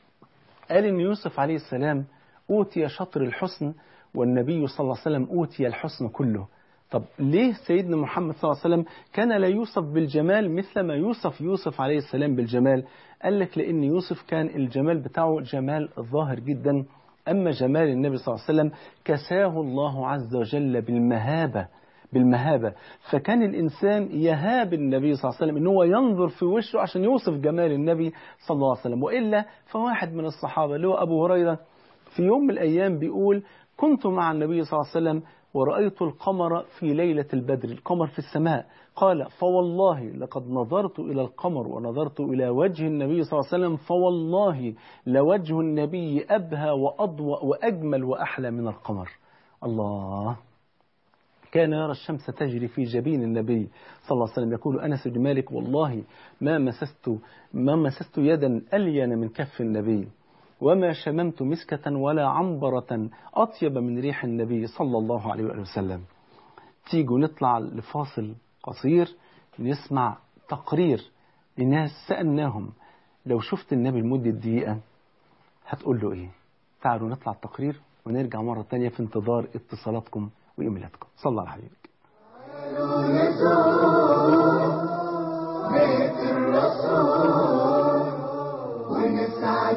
Speaker 1: قال إن يوسف عليه السلام أوتي شطر الحسن والنبي صلى الله عليه وسلم أوتي الحسن كله طب ليه سيدنا محمد صلى الله عليه وسلم كان لا يوصف بالجمال مثل ما يوصف يوسف عليه السلام بالجمال قال لك لأن يوسف كان الجمال بتاعه جمال ظاهر جدا أما جمال النبي صلى الله عليه وسلم كساه الله عز وجل بالمهابة بالمهابة فكان الإنسان يهاب النبي صلى الله عليه وسلم إن هو ينظر في وشه عشان يوصف جمال النبي صلى الله عليه وسلم وإلا فواحد من الصحابة اللي هو أبو هريرة في يوم من الأيام بيقول كنت مع النبي صلى الله عليه وسلم ورأيت القمر في ليلة البدر القمر في السماء قال فوالله لقد نظرت إلى القمر ونظرت إلى وجه النبي صلى الله عليه وسلم فوالله لوجه النبي أبهى وأضوأ وأجمل وأحلى من القمر الله كان يرى الشمس تجري في جبين النبي صلى الله عليه وسلم يقول أنس بن مالك والله ما مسست ما مسست يدا ألين من كف النبي وما شممت مسكة ولا عنبرة أطيب من ريح النبي صلى الله عليه وآله وسلم تيجوا نطلع لفاصل قصير نسمع تقرير لناس سألناهم لو شفت النبي لمدة دقيقة هتقول له إيه تعالوا نطلع التقرير ونرجع مرة تانية في انتظار اتصالاتكم وإيميلاتكم صلى الله على حبيبك
Speaker 2: بيت الرسول ونسعد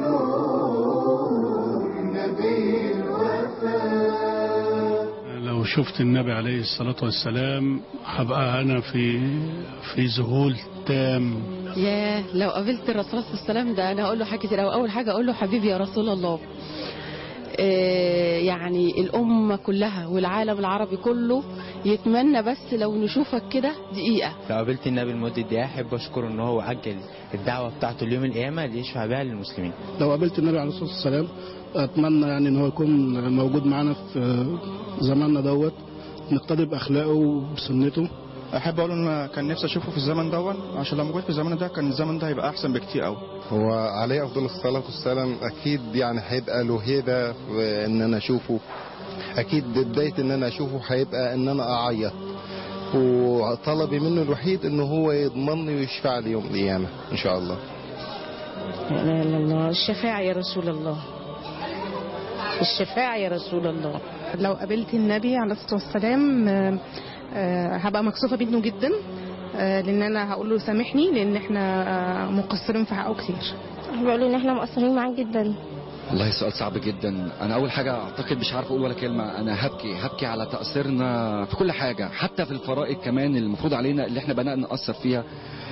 Speaker 2: بنور نبي الوفاء
Speaker 3: لو شفت النبي عليه الصلاة والسلام هبقى أنا في في ذهول تام
Speaker 4: ياه لو قابلت الرسول صلى الله عليه وسلم ده انا اقول له حاجه كتير أوي. اول حاجه اقول له حبيبي يا رسول الله آه، يعني الأمة كلها والعالم العربي كله يتمنى بس لو نشوفك كده دقيقة
Speaker 5: لو قابلت النبي لمدة دقيقة أحب أشكره إن هو عجل الدعوة بتاعته اليوم القيامة ليشفع بها للمسلمين
Speaker 6: لو قابلت النبي عليه الصلاه والسلام اتمنى يعني ان هو يكون موجود معانا في زماننا دوت نقتدي باخلاقه وبسنته
Speaker 7: احب اقول ان كان نفسي اشوفه في الزمن دون عشان لو موجود في الزمن ده كان الزمن ده هيبقى احسن بكتير قوي
Speaker 8: هو عليه افضل الصلاه والسلام اكيد يعني هيبقى له هيبه في ان انا اشوفه اكيد بدايه ان انا اشوفه هيبقى ان انا اعيط وطلبي منه الوحيد ان هو يضمنني ويشفع لي يوم القيامه ان شاء الله
Speaker 9: لا اله الا الله الشفاعة يا رسول الله الشفاعة يا رسول الله
Speaker 10: لو قابلت النبي عليه الصلاة والسلام آه، آه، هبقى مكسوفة منه جدا آه، لان انا هقول له سامحني لان احنا آه، مقصرين في حقه كتير
Speaker 11: بيقولوا ان احنا مقصرين معاك جدا
Speaker 12: والله سؤال صعب جدا انا اول حاجه اعتقد مش عارف اقول ولا كلمه انا هبكي هبكي على تاثيرنا في كل حاجه حتى في الفرائض كمان اللي المفروض علينا اللي احنا بدانا ناثر فيها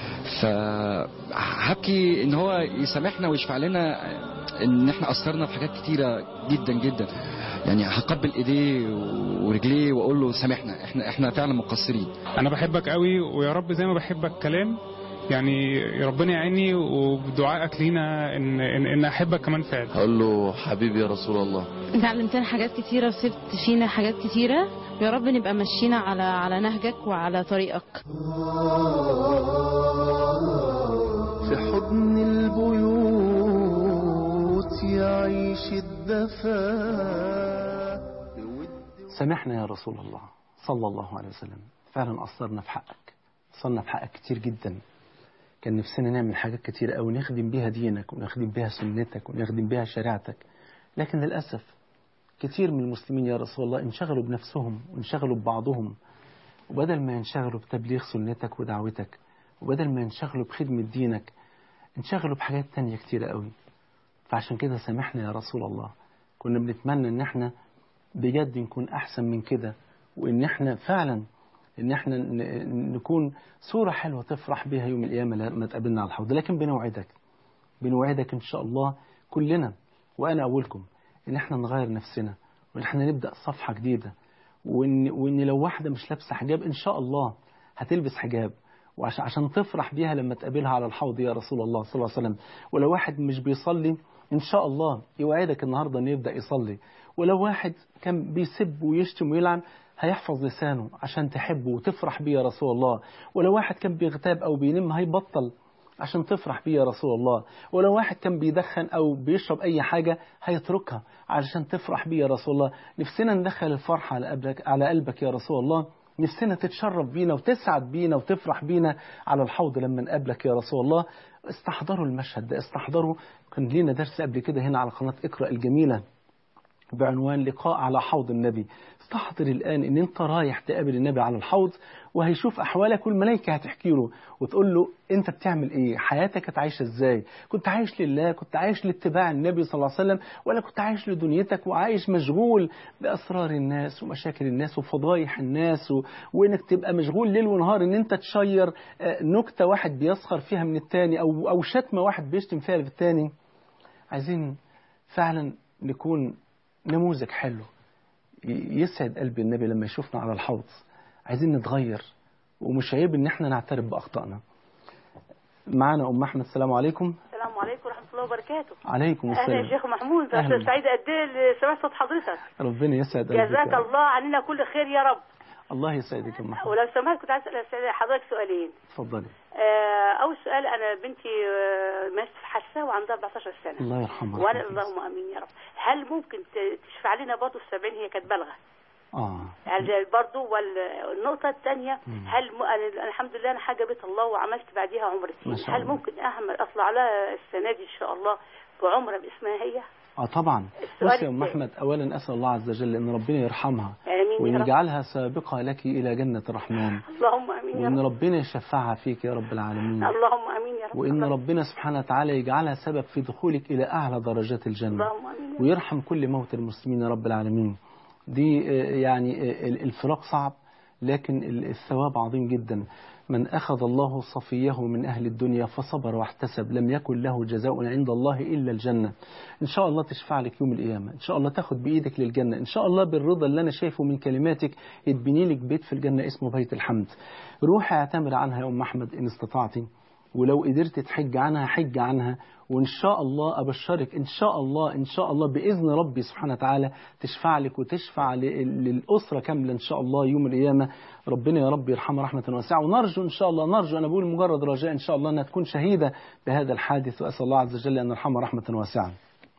Speaker 12: فهبكي ان هو يسامحنا ويشفع لنا ان احنا اثرنا في حاجات كتيره جدا جدا يعني هقبل ايديه ورجليه واقول له سامحنا احنا احنا فعلا مقصرين
Speaker 13: انا بحبك قوي ويا رب زي ما بحبك كلام يعني ربنا يعيني وبدعائك لينا ان ان, إن احبك كمان فعلا
Speaker 14: هقول له حبيبي يا رسول الله
Speaker 9: انت علمتنا حاجات كتيرة وسبت فينا حاجات كتيرة يا رب نبقى ماشيين على على نهجك وعلى طريقك
Speaker 2: في حضن البيوت يعيش الدفا
Speaker 1: سامحنا يا رسول الله صلى الله عليه وسلم فعلا قصرنا في حقك قصرنا في حقك كتير جدا كان نفسنا نعمل حاجات كتير أوي نخدم بيها دينك ونخدم بيها سنتك ونخدم بيها شريعتك لكن للأسف كتير من المسلمين يا رسول الله انشغلوا بنفسهم وانشغلوا ببعضهم وبدل ما ينشغلوا بتبليغ سنتك ودعوتك وبدل ما ينشغلوا بخدمة دينك انشغلوا بحاجات تانية كتيرة قوي فعشان كده سامحنا يا رسول الله كنا بنتمنى ان احنا بجد نكون احسن من كده وان احنا فعلا ان احنا ن- نكون صورة حلوة تفرح بها يوم القيامة لما تقابلنا على الحوض لكن بنوعدك بنوعدك ان شاء الله كلنا وانا اولكم ان احنا نغير نفسنا وان احنا نبدأ صفحة جديدة وان, وإن لو واحدة مش لابسة حجاب ان شاء الله هتلبس حجاب وعشان عشان تفرح بيها لما تقابلها على الحوض يا رسول الله صلى الله عليه وسلم ولو واحد مش بيصلي ان شاء الله يوعدك النهارده انه يبدا يصلي ولو واحد كان بيسب ويشتم ويلعن هيحفظ لسانه عشان تحبه وتفرح بيه يا رسول الله ولو واحد كان بيغتاب او بينم هيبطل عشان تفرح بيه يا رسول الله ولو واحد كان بيدخن او بيشرب اي حاجه هيتركها علشان تفرح بيه يا رسول الله نفسنا ندخل الفرحه على قلبك على قلبك يا رسول الله نفسنا تتشرف بينا وتسعد بينا وتفرح بينا على الحوض لما نقابلك يا رسول الله استحضروا المشهد ده استحضروا كان لينا درس قبل كده هنا على قناة اقرأ الجميلة بعنوان لقاء على حوض النبي استحضر الآن ان انت رايح تقابل النبي على الحوض وهيشوف أحوالك والملائكة هتحكي له وتقول له انت بتعمل ايه حياتك كانت عايشة ازاي كنت عايش لله كنت عايش لاتباع النبي صلى الله عليه وسلم ولا كنت عايش لدنيتك وعايش مشغول بأسرار الناس ومشاكل الناس وفضايح الناس و... وانك تبقى مشغول ليل ونهار ان انت تشير آه، نكتة واحد بيسخر فيها من التاني او او شتمة واحد بيشتم فيها في التاني عايزين فعلا نكون نموذج حلو ي- يسعد قلب النبي لما يشوفنا على الحوض عايزين نتغير ومش عيب ان احنا نعترف باخطائنا معانا ام احمد السلام عليكم
Speaker 15: السلام عليكم ورحمة الله وبركاته
Speaker 1: عليكم
Speaker 15: أهلا
Speaker 1: السلام
Speaker 15: يا شيخ محمود
Speaker 1: أهلا.
Speaker 15: أنا سعيدة قد إيه اللي سمعت صوت حضرتك
Speaker 1: ربنا يسعد قلبك
Speaker 15: جزاك
Speaker 1: يا رب.
Speaker 15: الله عننا كل خير يا رب
Speaker 1: الله يسعدك يا ام احمد
Speaker 15: ولو سمحت كنت عايز أسأل حضرتك سؤالين
Speaker 1: اتفضلي
Speaker 15: آه، أول سؤال أنا بنتي آه، ماتت في حادثة وعندها 14 سنة
Speaker 1: الله يرحمها
Speaker 15: وأنا
Speaker 1: رحمة الله.
Speaker 15: اللهم آمين يا رب هل ممكن ت- تشفع لنا برضه في 70 هي كانت بالغة
Speaker 1: اه
Speaker 15: هل برضه والنقطة الثانية هل م... أنا- أنا الحمد لله أنا حجبت الله وعملت بعديها
Speaker 1: ما
Speaker 15: عمرتين
Speaker 1: شاء
Speaker 15: هل
Speaker 1: الله.
Speaker 15: ممكن أعمل أطلع لها السنة دي إن شاء الله بعمرة باسمها هي؟
Speaker 1: اه طبعا
Speaker 15: السؤال
Speaker 1: بصي يا ام
Speaker 15: الثاني.
Speaker 1: احمد اولا اسال الله عز وجل ان ربنا يرحمها
Speaker 15: آمين يا
Speaker 1: وان
Speaker 15: رب.
Speaker 1: يجعلها سابقه لك الى جنه الرحمن
Speaker 15: اللهم امين يا
Speaker 1: وان
Speaker 15: رب
Speaker 1: ربنا يشفعها فيك يا رب العالمين
Speaker 15: اللهم امين يا رب
Speaker 1: وان ربنا سبحانه وتعالى يجعلها سبب في دخولك الى اعلى درجات الجنه
Speaker 15: اللهم امين يا رب.
Speaker 1: ويرحم كل موت المسلمين يا رب العالمين دي آه، يعني آه، ال- الفراق صعب لكن ال- الثواب عظيم جدا من أخذ الله صفيه من أهل الدنيا فصبر واحتسب لم يكن له جزاء عند الله إلا الجنة إن شاء الله تشفع لك يوم القيامة إن شاء الله تاخد بإيدك للجنة إن شاء الله بالرضا اللي أنا شايفه من كلماتك يتبني لك بيت في الجنة اسمه بيت الحمد روحي اعتمر عنها يا أم أحمد إن استطعتي ولو قدرت تحج عنها حج عنها وإن شاء الله أبشرك إن شاء الله إن شاء الله بإذن ربي سبحانه وتعالى تشفع لك وتشفع ل- للأسرة كاملة إن شاء الله يوم القيامة ربنا يا رب يرحمها رحمة واسعة ونرجو إن شاء الله نرجو أنا بقول مجرد رجاء إن شاء الله أنها تكون شهيدة بهذا الحادث وأسأل الله عز وجل أن يرحمها رحمة واسعة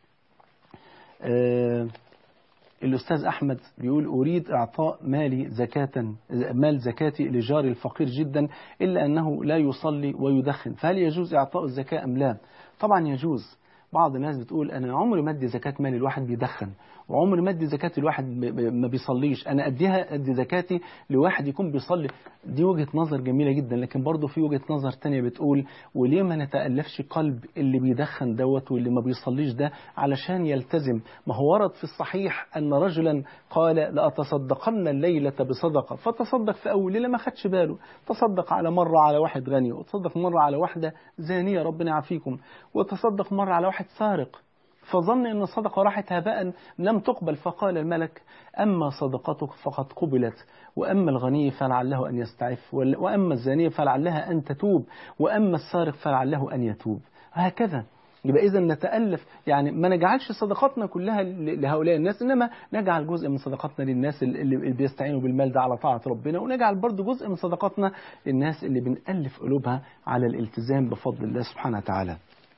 Speaker 1: آه الأستاذ أحمد بيقول أريد إعطاء مالي زكاة مال زكاتي لجاري الفقير جدا إلا أنه لا يصلي ويدخن فهل يجوز إعطاء الزكاة أم لا طبعا يجوز بعض الناس بتقول أنا عمري ما أدي زكاة مالي الواحد بيدخن وعمري ما أدي زكاة الواحد ب- ب- ما بيصليش أنا أديها أدي زكاتي لواحد يكون بيصلي دي وجهة نظر جميلة جدا لكن برضه في وجهة نظر تانية بتقول وليه ما نتألفش قلب اللي بيدخن دوت واللي ما بيصليش ده علشان يلتزم ما هو ورد في الصحيح أن رجلا قال لأتصدقن الليلة بصدقة فتصدق في أول ليلة ما خدش باله تصدق على مرة على واحد غني وتصدق مرة على واحدة زانية ربنا يعافيكم وتصدق مرة على واحد سارق فظن أن الصدقة راحت هباء لم تقبل فقال الملك أما صدقتك فقد قبلت وأما الغني فلعله أن يستعف وأما الزانية فلعلها أن تتوب وأما السارق فلعله أن يتوب هكذا يبقى إذا نتألف يعني ما نجعلش صدقاتنا كلها لهؤلاء الناس إنما نجعل جزء من صدقاتنا للناس اللي بيستعينوا بالمال ده على طاعة ربنا ونجعل برضو جزء من صدقاتنا للناس اللي بنألف قلوبها على الالتزام بفضل الله سبحانه وتعالى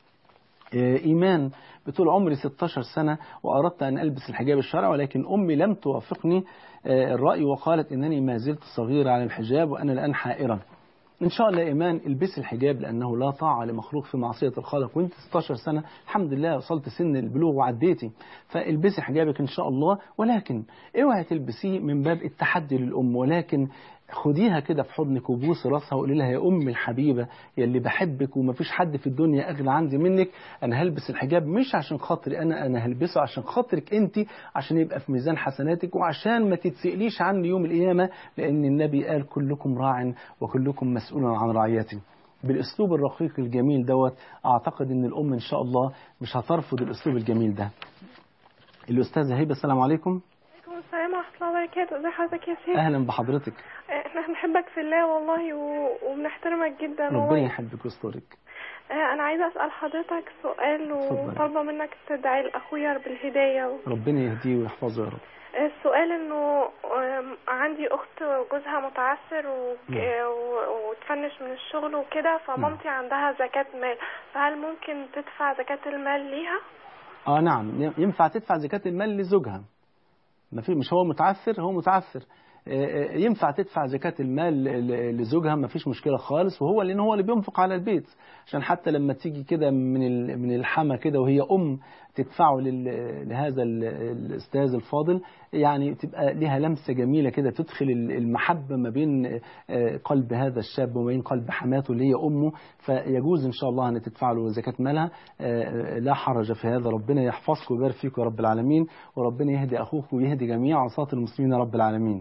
Speaker 1: إيمان بطول عمري 16 سنة وأردت أن ألبس الحجاب الشرعي ولكن أمي لم توافقني الرأي وقالت إنني ما زلت صغيرة على الحجاب وأنا الآن حائرة إن شاء الله إيمان البسي الحجاب لأنه لا طاعة لمخلوق في معصية الخالق وأنت 16 سنة الحمد لله وصلت سن البلوغ وعديتي فالبسي حجابك إن شاء الله ولكن اوعي تلبسيه من باب التحدي للأم ولكن خديها كده في حضنك وبوسي راسها وقولي لها يا أم الحبيبة يا اللي بحبك ومفيش حد في الدنيا أغلى عندي منك أنا هلبس الحجاب مش عشان خاطري أنا أنا هلبسه عشان خاطرك أنت عشان يبقى في ميزان حسناتك وعشان ما تتسئليش عني يوم القيامة لأن النبي قال كلكم راع وكلكم مسؤول عن رعيته بالأسلوب الرقيق الجميل دوت أعتقد أن الأم إن شاء الله مش هترفض الأسلوب الجميل ده الأستاذة هبة السلام عليكم
Speaker 16: عليكم السلام ورحمة الله وبركاته ازي حضرتك يا سيدي
Speaker 1: أهلا بحضرتك
Speaker 16: احنا بنحبك في الله والله و... وبنحترمك جدا
Speaker 1: ربنا
Speaker 16: والله
Speaker 1: يحبك ويسترك
Speaker 16: اه انا عايزة اسأل حضرتك سؤال
Speaker 1: اتفضل.
Speaker 16: وطالبة منك تدعي لاخويا بالهداية و...
Speaker 1: ربنا يهديه ويحفظه يا رب
Speaker 16: السؤال انه ام، عندي اخت جوزها متعسر و...
Speaker 1: نعم.
Speaker 16: و... وتفنش من الشغل وكده فمامتي عندها زكاة مال فهل ممكن تدفع زكاة المال ليها؟
Speaker 1: اه نعم ينفع تدفع زكاة المال لزوجها ما في مش هو متعثر هو متعثر آه، آه، ينفع تدفع زكاة المال ل- لزوجها ما فيش مشكلة خالص وهو لأن هو اللي بينفق على البيت عشان حتى لما تيجي كده من ال- من الحما كده وهي أم تدفعه لل- لهذا ال- الأستاذ الفاضل يعني تبقى لها لمسة جميلة كده تدخل ال- المحبة ما بين آه، قلب هذا الشاب وما بين قلب حماته اللي هي أمه فيجوز إن شاء الله أن تدفع له زكاة مالها آه، لا حرج في هذا ربنا يحفظك ويبارك فيك يا رب العالمين وربنا يهدي أخوك ويهدي جميع عصاة المسلمين يا رب العالمين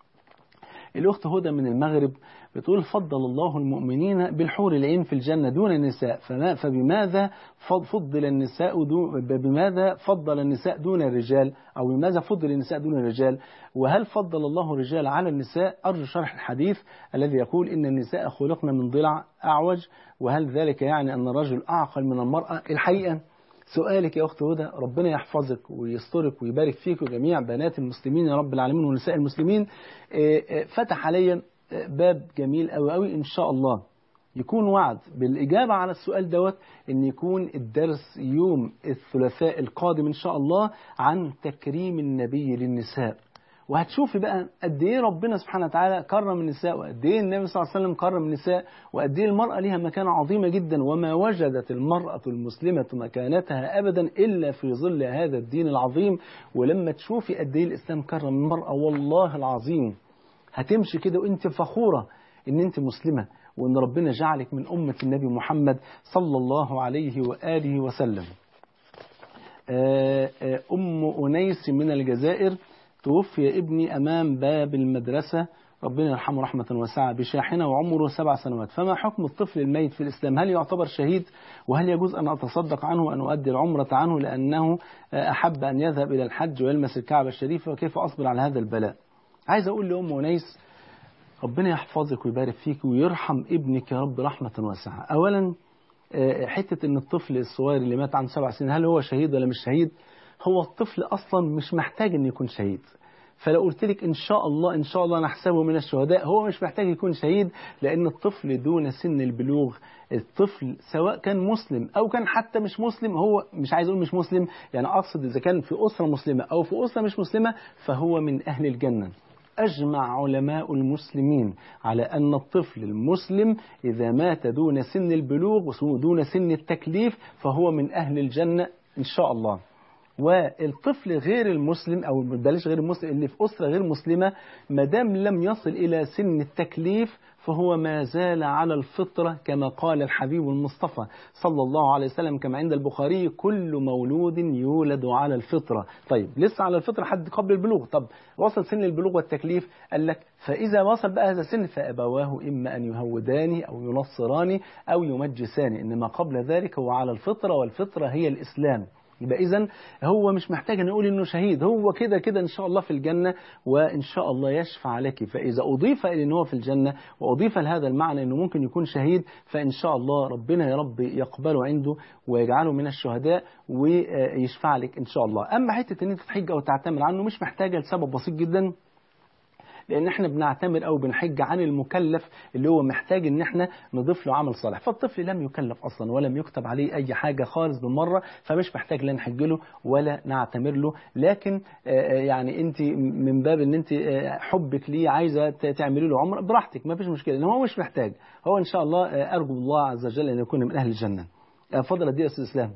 Speaker 1: الأخت هدى من المغرب بتقول فضل الله المؤمنين بالحور العين في الجنة دون النساء فما فبماذا فض- فضل النساء دون بماذا فضل النساء دون الرجال أو بماذا فضل النساء دون الرجال وهل فضل الله الرجال على النساء أرجو شرح الحديث الذي يقول إن النساء خلقن من ضلع أعوج وهل ذلك يعني أن الرجل أعقل من المرأة الحقيقة سؤالك يا أخت هدى ربنا يحفظك ويسترك ويبارك فيك وجميع بنات المسلمين يا رب العالمين ونساء المسلمين آه، آه، فتح عليا آه، باب جميل أوي أوي إن شاء الله يكون وعد بالإجابة على السؤال دوت إن يكون الدرس يوم الثلاثاء القادم إن شاء الله عن تكريم النبي للنساء وهتشوفي بقى قد ايه ربنا سبحانه وتعالى كرم النساء وقد ايه النبي صلى الله عليه وسلم كرم النساء وقد ايه المرأة ليها مكانة عظيمة جدا وما وجدت المرأة المسلمة مكانتها أبدا إلا في ظل هذا الدين العظيم ولما تشوفي قد ايه الإسلام كرم المرأة والله العظيم هتمشي كده وانت فخورة ان انت مسلمة وان ربنا جعلك من أمة النبي محمد صلى الله عليه وآله وسلم آه، آه، أم أنيس من الجزائر توفي ابني أمام باب المدرسة ربنا يرحمه رحمة واسعة بشاحنة وعمره سبع سنوات فما حكم الطفل الميت في الإسلام هل يعتبر شهيد وهل يجوز أن أتصدق عنه وأن أؤدي العمرة عنه لأنه آه، أحب أن يذهب إلى الحج ويلمس الكعبة الشريفة وكيف أصبر على هذا البلاء عايز أقول لأم أنيس ربنا يحفظك ويبارك فيك ويرحم ابنك يا رب رحمة واسعة أولا آه، حتة ان الطفل الصغير اللي مات عن سبع سنين هل هو شهيد ولا مش شهيد هو الطفل اصلا مش محتاج ان يكون شهيد فلو قلت لك ان شاء الله ان شاء الله نحسبه من الشهداء هو مش محتاج يكون شهيد لان الطفل دون سن البلوغ الطفل سواء كان مسلم او كان حتى مش مسلم هو مش عايز اقول مش مسلم يعني اقصد اذا كان في اسره مسلمه او في اسره مش مسلمه فهو من اهل الجنه أجمع علماء المسلمين على أن الطفل المسلم إذا مات دون سن البلوغ ودون سن التكليف فهو من أهل الجنة إن شاء الله والطفل غير المسلم أو بلاش غير المسلم اللي في أسرة غير مسلمة ما دام لم يصل إلى سن التكليف فهو ما زال على الفطرة كما قال الحبيب المصطفى صلى الله عليه وسلم كما عند البخاري كل مولود يولد على الفطرة طيب لسه على الفطرة حد قبل البلوغ طب وصل سن البلوغ والتكليف قال لك فإذا وصل بقى هذا السن فأبواه إما أن يهوداني أو ينصراني أو يمجساني إنما قبل ذلك هو على الفطرة والفطرة هي الإسلام يبقى اذا هو مش محتاج ان يقول انه شهيد هو كده كده ان شاء الله في الجنه وان شاء الله يشفع لك فاذا اضيف الى ان هو في الجنه واضيف لهذا المعنى انه ممكن يكون شهيد فان شاء الله ربنا يا رب يقبله عنده ويجعله من الشهداء ويشفع لك ان شاء الله اما حته ان انت تحج او تعتمر عنه مش محتاجه لسبب بسيط جدا لان احنا بنعتمر او بنحج عن المكلف اللي هو محتاج ان احنا نضيف له عمل صالح فالطفل لم يكلف اصلا ولم يكتب عليه اي حاجه خالص بالمره فمش محتاج لا نحج له ولا نعتمر له لكن يعني انت من باب ان انت حبك ليه عايزه تعملي له عمره براحتك ما فيش مشكله ان هو مش محتاج هو ان شاء الله ارجو الله عز وجل ان يكون من اهل الجنه فضل دي يا استاذ اسلام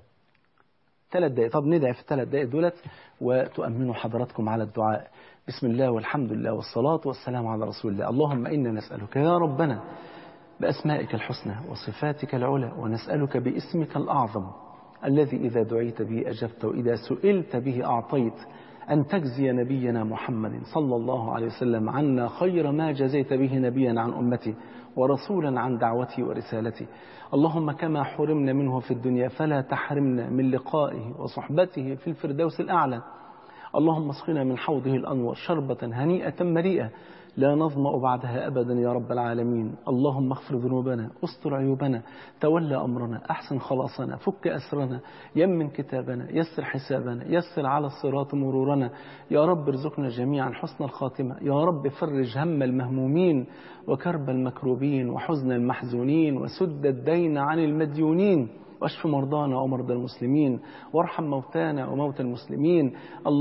Speaker 1: ثلاث دقائق طب ندعي في الثلاث دقائق دولت وتؤمنوا حضراتكم على الدعاء بسم الله والحمد لله والصلاة والسلام على رسول الله اللهم إنا نسألك يا ربنا بأسمائك الحسنى وصفاتك العلى ونسألك باسمك الأعظم الذي إذا دعيت به أجبت وإذا سئلت به أعطيت أن تجزي نبينا محمد صلى الله عليه وسلم عنا خير ما جزيت به نبيا عن أمتي ورسولا عن دعوتي ورسالتي اللهم كما حرمنا منه في الدنيا فلا تحرمنا من لقائه وصحبته في الفردوس الأعلى اللهم اسقنا من حوضه الأنور شربة هنيئة مريئة لا نظمأ بعدها أبدا يا رب العالمين اللهم اغفر ذنوبنا استر عيوبنا تولى أمرنا أحسن خلاصنا فك أسرنا يمن كتابنا يسر حسابنا يسر على الصراط مرورنا يا رب ارزقنا جميعا حسن الخاتمة يا رب فرج هم المهمومين وكرب المكروبين وحزن المحزونين وسد الدين عن المديونين واشف مرضانا ومرضى المسلمين وارحم موتانا وموتى المسلمين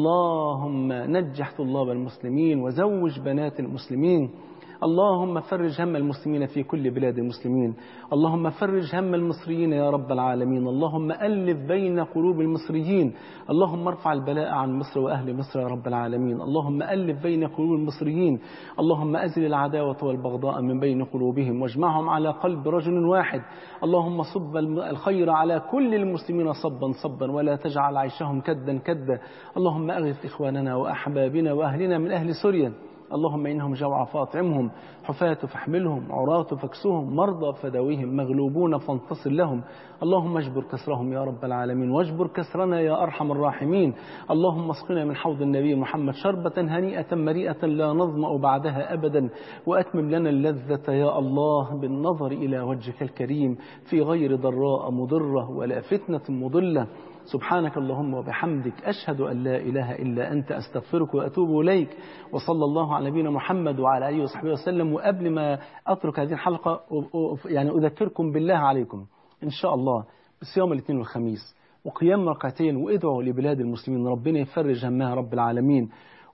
Speaker 1: اللهم نجح طلاب المسلمين وزوج بنات المسلمين اللهم فرج هم المسلمين في كل بلاد المسلمين اللهم فرج هم المصريين يا رب العالمين اللهم ألف بين قلوب المصريين اللهم ارفع البلاء عن مصر وأهل مصر يا رب العالمين اللهم ألف بين قلوب المصريين اللهم أزل العداوة والبغضاء من بين قلوبهم واجمعهم على قلب رجل واحد اللهم صب الخير على كل المسلمين صبا صبا ولا تجعل عيشهم كدا كدا اللهم أغث إخواننا وأحبابنا وأهلنا من أهل سوريا اللهم إنهم جوع فاطعمهم حفاة فاحملهم عراة فاكسهم مرضى فداويهم مغلوبون فانتصر لهم اللهم اجبر كسرهم يا رب العالمين واجبر كسرنا يا أرحم الراحمين اللهم اسقنا من حوض النبي محمد شربة هنيئة مريئة لا نظمأ بعدها أبدا وأتمم لنا اللذة يا الله بالنظر إلى وجهك الكريم في غير ضراء مضرة ولا فتنة مضلة سبحانك اللهم وبحمدك أشهد أن لا إله إلا أنت أستغفرك وأتوب إليك وصلى الله على نبينا محمد وعلى آله وصحبه وسلم وقبل ما أترك هذه الحلقة يعني أذكركم بالله عليكم إن شاء الله بصيام الاثنين والخميس وقيام ركعتين وادعوا لبلاد المسلمين ربنا يفرج همها رب العالمين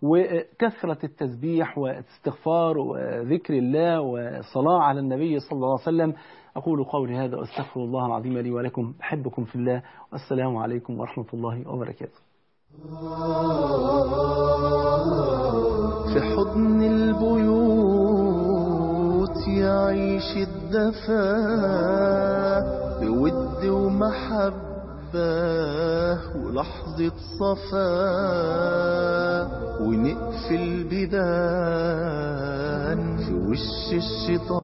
Speaker 1: وكثرة التسبيح والاستغفار وذكر الله والصلاة على النبي صلى الله عليه وسلم أقول قولي هذا وأستغفر الله العظيم لي ولكم أحبكم في الله والسلام عليكم ورحمة الله وبركاته
Speaker 2: في حضن البيوت يعيش الدفا بود ومحبة ولحظة صفا ونقفل بيبان في وش الشيطان